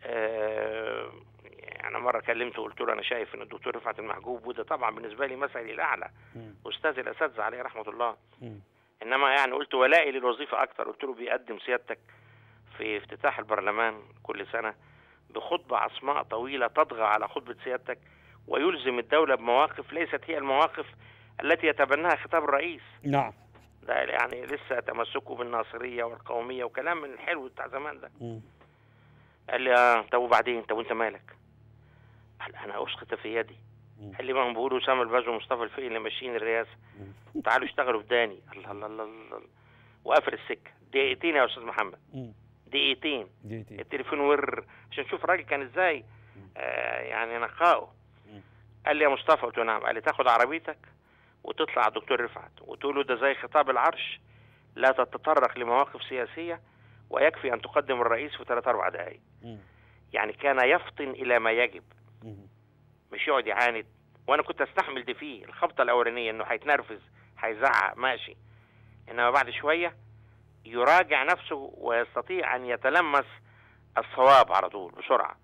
آه انا مره كلمته وقلت له انا شايف ان الدكتور رفعت المحجوب وده طبعا بالنسبه لي مثلي الاعلى مم. استاذ الاساتذه عليه رحمه الله مم. انما يعني قلت ولائي للوظيفه اكتر قلت له بيقدم سيادتك في افتتاح البرلمان كل سنه بخطبه عصماء طويله تطغى على خطبه سيادتك ويلزم الدوله بمواقف ليست هي المواقف التي يتبناها خطاب الرئيس نعم ده يعني لسه تمسكه بالناصريه والقوميه وكلام من الحلو بتاع زمان ده مم. قال لي اه طب وبعدين طب وانت مالك؟ قال انا اسقط في يدي مم. قال لي ما هم بيقولوا اسامه الباز ومصطفى الفقي اللي ماشيين الرئاسه مم. تعالوا اشتغلوا في داني الله الله الله الله وقفل السكه دقيقتين يا استاذ محمد مم. دقيقتين دي دي التليفون ور عشان نشوف الراجل كان ازاي آه يعني نقائه مم. قال لي يا مصطفى قلت له نعم قال لي تاخد عربيتك وتطلع على الدكتور رفعت وتقول له ده زي خطاب العرش لا تتطرق لمواقف سياسيه ويكفي ان تقدم الرئيس في ثلاث اربع دقائق مم. يعني كان يفطن الى ما يجب مم. مش يقعد يعاند وانا كنت استحمل دي فيه الخبطه الاولانيه انه هيتنرفز هيزعق ماشي انما بعد شويه يراجع نفسه ويستطيع ان يتلمس الصواب على طول بسرعه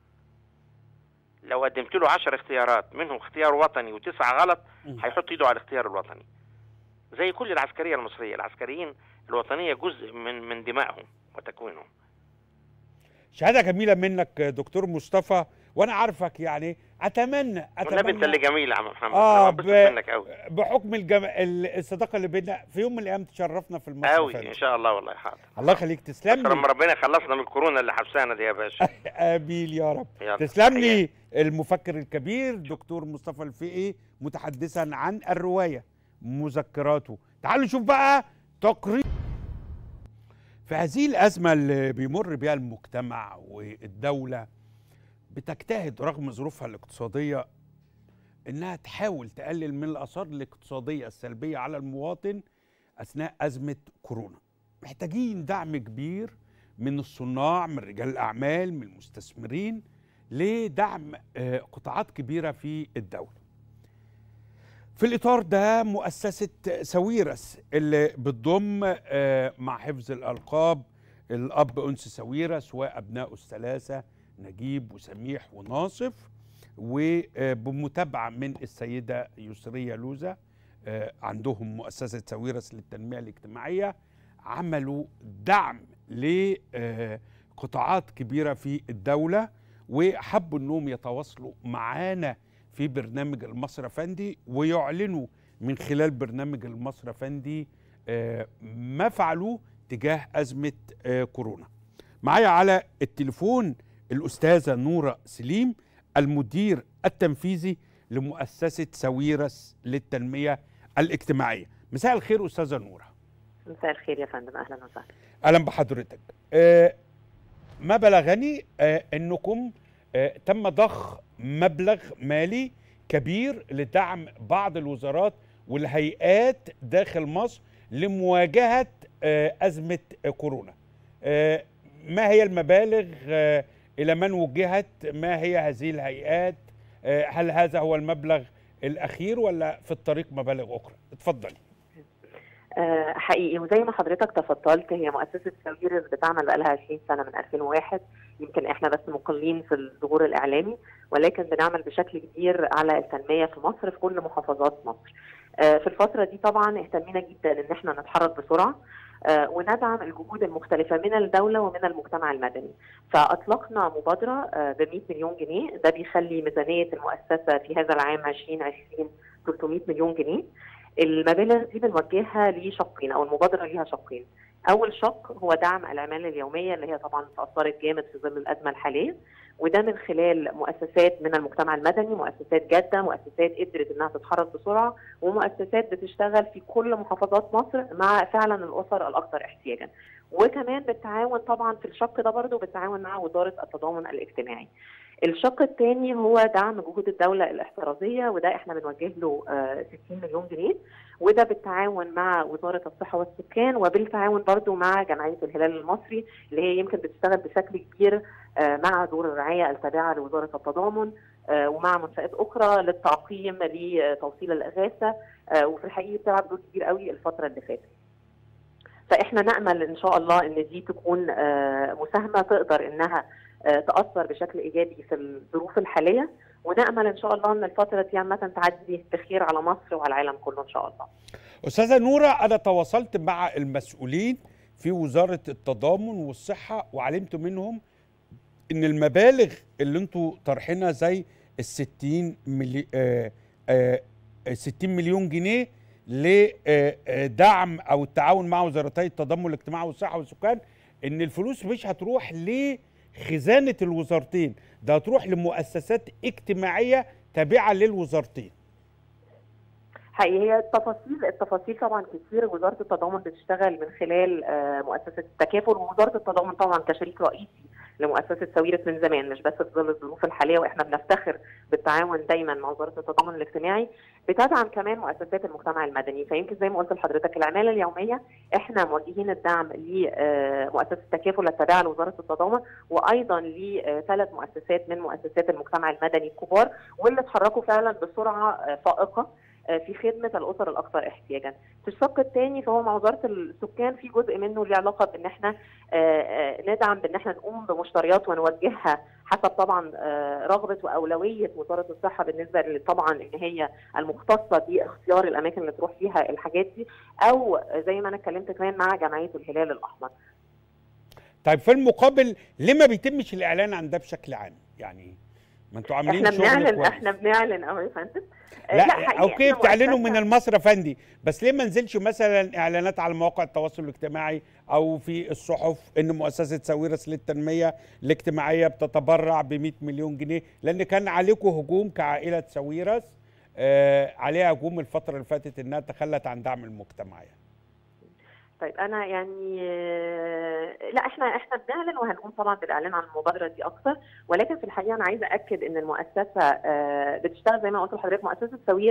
لو قدمت له عشر اختيارات منهم اختيار وطني وتسعة غلط مم. هيحط ايده على الاختيار الوطني زي كل العسكريه المصريه العسكريين الوطنيه جزء من من دمائهم وتكوينهم شهاده جميله منك دكتور مصطفى وانا عارفك يعني اتمنى والنبي انت اللي اتمنى جميل يا عم محمد آه، انا ب- ببسط منك قوي بحكم الجم... ال- الصداقه اللي بيننا في يوم من الايام تشرفنا في المصرف قوي ان شاء الله والله حاضر الله يخليك بس تسلم لما لي ربنا يخلصنا من الكورونا اللي حبسانا دي يا باشا امين يا رب يلا. تسلم لي المفكر الكبير دكتور مصطفى الفقي متحدثا عن الروايه مذكراته تعالوا نشوف بقى تقرير في هذه الازمه اللي بيمر بها المجتمع والدوله بتجتهد رغم ظروفها الاقتصاديه انها تحاول تقلل من الاثار الاقتصاديه السلبيه على المواطن اثناء ازمه كورونا محتاجين دعم كبير من الصناع من رجال الاعمال من المستثمرين لدعم آه، قطاعات كبيره في الدوله في الاطار ده مؤسسه ساويرس اللي بتضم آه، مع حفظ الالقاب الاب انس ساويرس وابنائه الثلاثه نجيب وسميح وناصف وبمتابعه من السيده يسريه لوزه آه، عندهم مؤسسه ساويرس للتنميه الاجتماعيه عملوا دعم لقطاعات كبيره في الدوله وحبوا انهم يتواصلوا معانا في برنامج المصري فندي ويعلنوا من خلال برنامج المصري فندي آه، ما فعلوه تجاه ازمه آه، كورونا. معايا على التليفون الاستاذه نوره سليم المدير التنفيذي لمؤسسه ساويرس للتنميه الاجتماعيه. مساء الخير استاذه نوره. مساء الخير يا فندم اهلا وسهلا اهلا بحضرتك. آه، ما بلغني آه، انكم آه، تم ضخ مبلغ مالي كبير لدعم بعض الوزارات والهيئات داخل مصر لمواجهه آه، ازمه آه، كورونا. آه، ما هي المبالغ آه، الى من وجهت؟ ما هي هذه الهيئات؟ آه، هل هذا هو المبلغ الاخير ولا في الطريق مبالغ اخرى؟ اتفضلي. آه، حقيقي وزي ما حضرتك تفضلت هي مؤسسه ساويرس بتعمل بقالها 20 سنه من 2001 يمكن احنا بس مقلين في الظهور الاعلامي ولكن بنعمل بشكل كبير على التنميه في مصر في كل محافظات مصر. آه، في الفتره دي طبعا اهتمينا جدا ان احنا نتحرك بسرعه آه، وندعم الجهود المختلفة من الدولة ومن المجتمع المدني فأطلقنا مبادرة ب 100 مليون جنيه ده بيخلي ميزانية المؤسسة في هذا العام 2020 300 مليون جنيه المبالغ دي بنوجهها لشقين او المبادره ليها شقين. اول شق هو دعم العماله اليوميه اللي هي طبعا تاثرت جامد في ظل الازمه الحاليه وده من خلال مؤسسات من المجتمع المدني، مؤسسات جاده، مؤسسات قدرت انها تتحرك بسرعه ومؤسسات بتشتغل في كل محافظات مصر مع فعلا الاسر الاكثر احتياجا. وكمان بالتعاون طبعا في الشق ده برضه بالتعاون مع وزاره التضامن الاجتماعي. الشق الثاني هو دعم جهود الدولة الاحترازية وده احنا بنوجه له آه، 60 مليون جنيه وده بالتعاون مع وزارة الصحة والسكان وبالتعاون برضو مع جمعية الهلال المصري اللي هي يمكن بتشتغل بشكل كبير آه، مع دور الرعاية التابعة لوزارة التضامن آه، ومع منشآت أخرى للتعقيم لتوصيل الإغاثة آه، وفي الحقيقة بتلعب دور كبير قوي الفترة اللي فاتت. فاحنا نامل ان شاء الله ان دي تكون آه، مساهمه تقدر انها آه، تاثر بشكل ايجابي في الظروف الحاليه ونامل ان شاء الله ان الفتره دي عامه تعدي بخير على مصر وعلى العالم كله ان شاء الله. استاذه نوره انا تواصلت مع المسؤولين في وزاره التضامن والصحه وعلمت منهم ان المبالغ اللي انتوا طرحينها زي ال 60 ملي آه آه 60 مليون جنيه لدعم او التعاون مع وزارتي التضامن الاجتماعي والصحه والسكان ان الفلوس مش هتروح لخزانه الوزارتين ده هتروح لمؤسسات اجتماعيه تابعه للوزارتين حقيقي هي التفاصيل التفاصيل طبعا كتير وزاره التضامن بتشتغل من خلال آه، مؤسسه التكافل ووزاره التضامن طبعا كشريك رئيسي لمؤسسه ساويرس من زمان مش بس في ظل الظروف الحاليه واحنا بنفتخر بالتعاون دايما مع وزاره التضامن الاجتماعي بتدعم كمان مؤسسات المجتمع المدني فيمكن زي ما قلت لحضرتك العماله اليوميه احنا موجهين الدعم لمؤسسه التكافل التابعه لوزاره التضامن وايضا لثلاث مؤسسات من مؤسسات المجتمع المدني الكبار واللي اتحركوا فعلا بسرعه آه، فائقه آه، في خدمه الاسر الاكثر احتياجا. في الشق الثاني فهو مع وزاره السكان في جزء منه ليه علاقه بان احنا آه، آه، ندعم بان احنا نقوم بمشتريات ونوجهها حسب طبعا آه، رغبه واولويه وزاره الصحه بالنسبه ل- طبعا ان هي المختصه باختيار الاماكن اللي تروح فيها الحاجات دي او زي ما انا اتكلمت كمان مع جمعيه الهلال الاحمر. طيب في المقابل ليه ما بيتمش الاعلان عن ده بشكل عام يعني ما انتوا عاملين احنا شغل بنعلن كويس. احنا بنعلن اهو يا فندم آه، لا, حقيقي اوكي إحنا بتعلنوا مؤسسة- من المصري فندي بس ليه ما نزلش مثلا اعلانات على مواقع التواصل الاجتماعي او في الصحف ان مؤسسه ساويرس للتنميه الاجتماعيه بتتبرع ب 100 مليون جنيه لان كان عليكم هجوم كعائله ساويرس آه عليها هجوم الفتره اللي فاتت انها تخلت عن دعم المجتمع يعني. طيب انا يعني آه، لا احنا احنا بنعلن وهنقوم طبعا بالاعلان عن المبادره دي اكثر ولكن في الحقيقه انا عايزه اكد ان المؤسسه آه، بتشتغل زي ما قلت لحضرتك مؤسسه ساويرس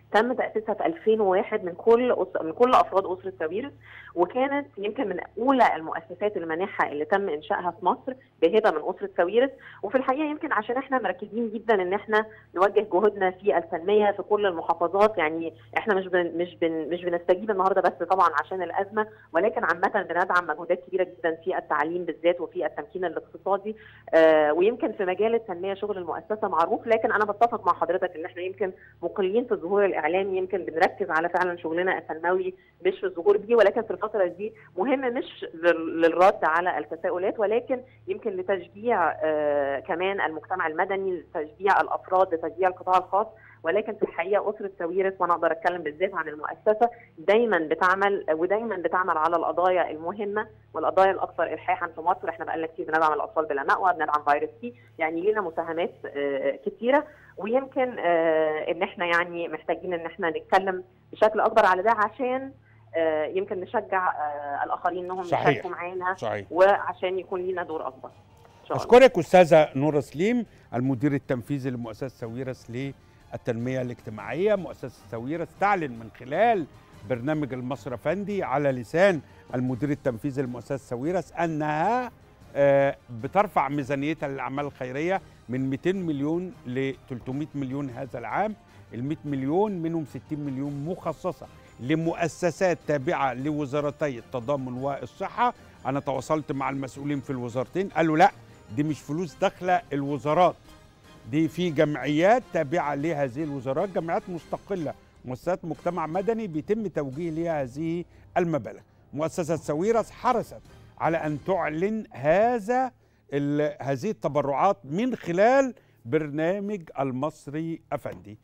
تم تاسيسها في 2001 من كل أس... من كل افراد اسره ساويرس وكانت يمكن من اولى المؤسسات المانحه اللي تم انشائها في مصر بهبه من اسره ساويرس وفي الحقيقه يمكن عشان احنا مركزين جدا ان احنا نوجه جهودنا في التنميه في كل المحافظات يعني احنا مش بن مش بن مش بنستجيب النهارده بس طبعا عشان الازمه ولكن عامه بندعم مجهودات كبيره جدا في التعليم بالذات وفي التمكين الاقتصادي آه ويمكن في مجال التنميه شغل المؤسسه معروف لكن انا بتفق مع حضرتك ان احنا يمكن مقلين في الظهور الاعلامي يمكن بنركز على فعلا شغلنا التنموي مش في الظهور بيه ولكن في الفتره دي مهم مش لل- للرد على التساؤلات ولكن يمكن لتشجيع آه كمان المجتمع المدني لتشجيع الافراد لتشجيع القطاع الخاص ولكن في الحقيقه اسره ساويرس وانا اقدر اتكلم بالذات عن المؤسسه دايما بتعمل ودايما بتعمل على القضايا المهمه والقضايا الاكثر الحاحا في مصر احنا بقالنا كتير بندعم الاطفال بلا مأوى بندعم فيروس سي يعني لينا مساهمات آه، كتيره ويمكن آه، ان احنا يعني محتاجين ان احنا نتكلم بشكل اكبر على ده عشان آه، يمكن نشجع آه، الاخرين انهم صحيح. يشاركوا معانا صحيح وعشان يكون لينا دور اكبر إن شاء الله. أشكرك أستاذة نورة سليم المدير التنفيذي لمؤسسة ساويرس للتنمية الاجتماعية مؤسسة ساويرس تعلن من خلال برنامج المصري أفندي على لسان المدير التنفيذي لمؤسسة ساويرس أنها آه، بترفع ميزانيتها للأعمال الخيرية من 200 مليون ل 300 مليون هذا العام ال 100 مليون منهم 60 مليون مخصصة لمؤسسات تابعة لوزارتي التضامن والصحة أنا تواصلت مع المسؤولين في الوزارتين قالوا لا دي مش فلوس داخله الوزارات دي في جمعيات تابعه لهذه الوزارات جمعيات مستقله مؤسسات مجتمع مدني بيتم توجيه لها هذه المبالغ مؤسسه ساويرس حرصت على ان تعلن هذا ال- هذه التبرعات من خلال برنامج المصري افندي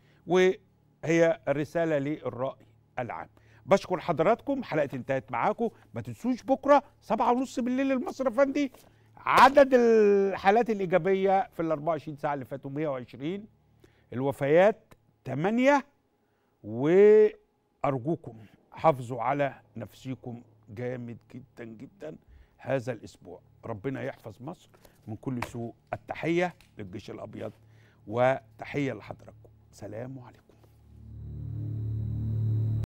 وهي رساله للراي العام بشكر حضراتكم حلقه انتهت معاكم ما تنسوش بكره سبعة ونص بالليل المصري افندي عدد الحالات الإيجابية في ال 24 ساعة اللي فاتوا 120 الوفيات 8 وأرجوكم حافظوا على نفسيكم جامد جدا جدا هذا الأسبوع ربنا يحفظ مصر من كل سوء التحية للجيش الأبيض وتحية لحضراتكم سلام عليكم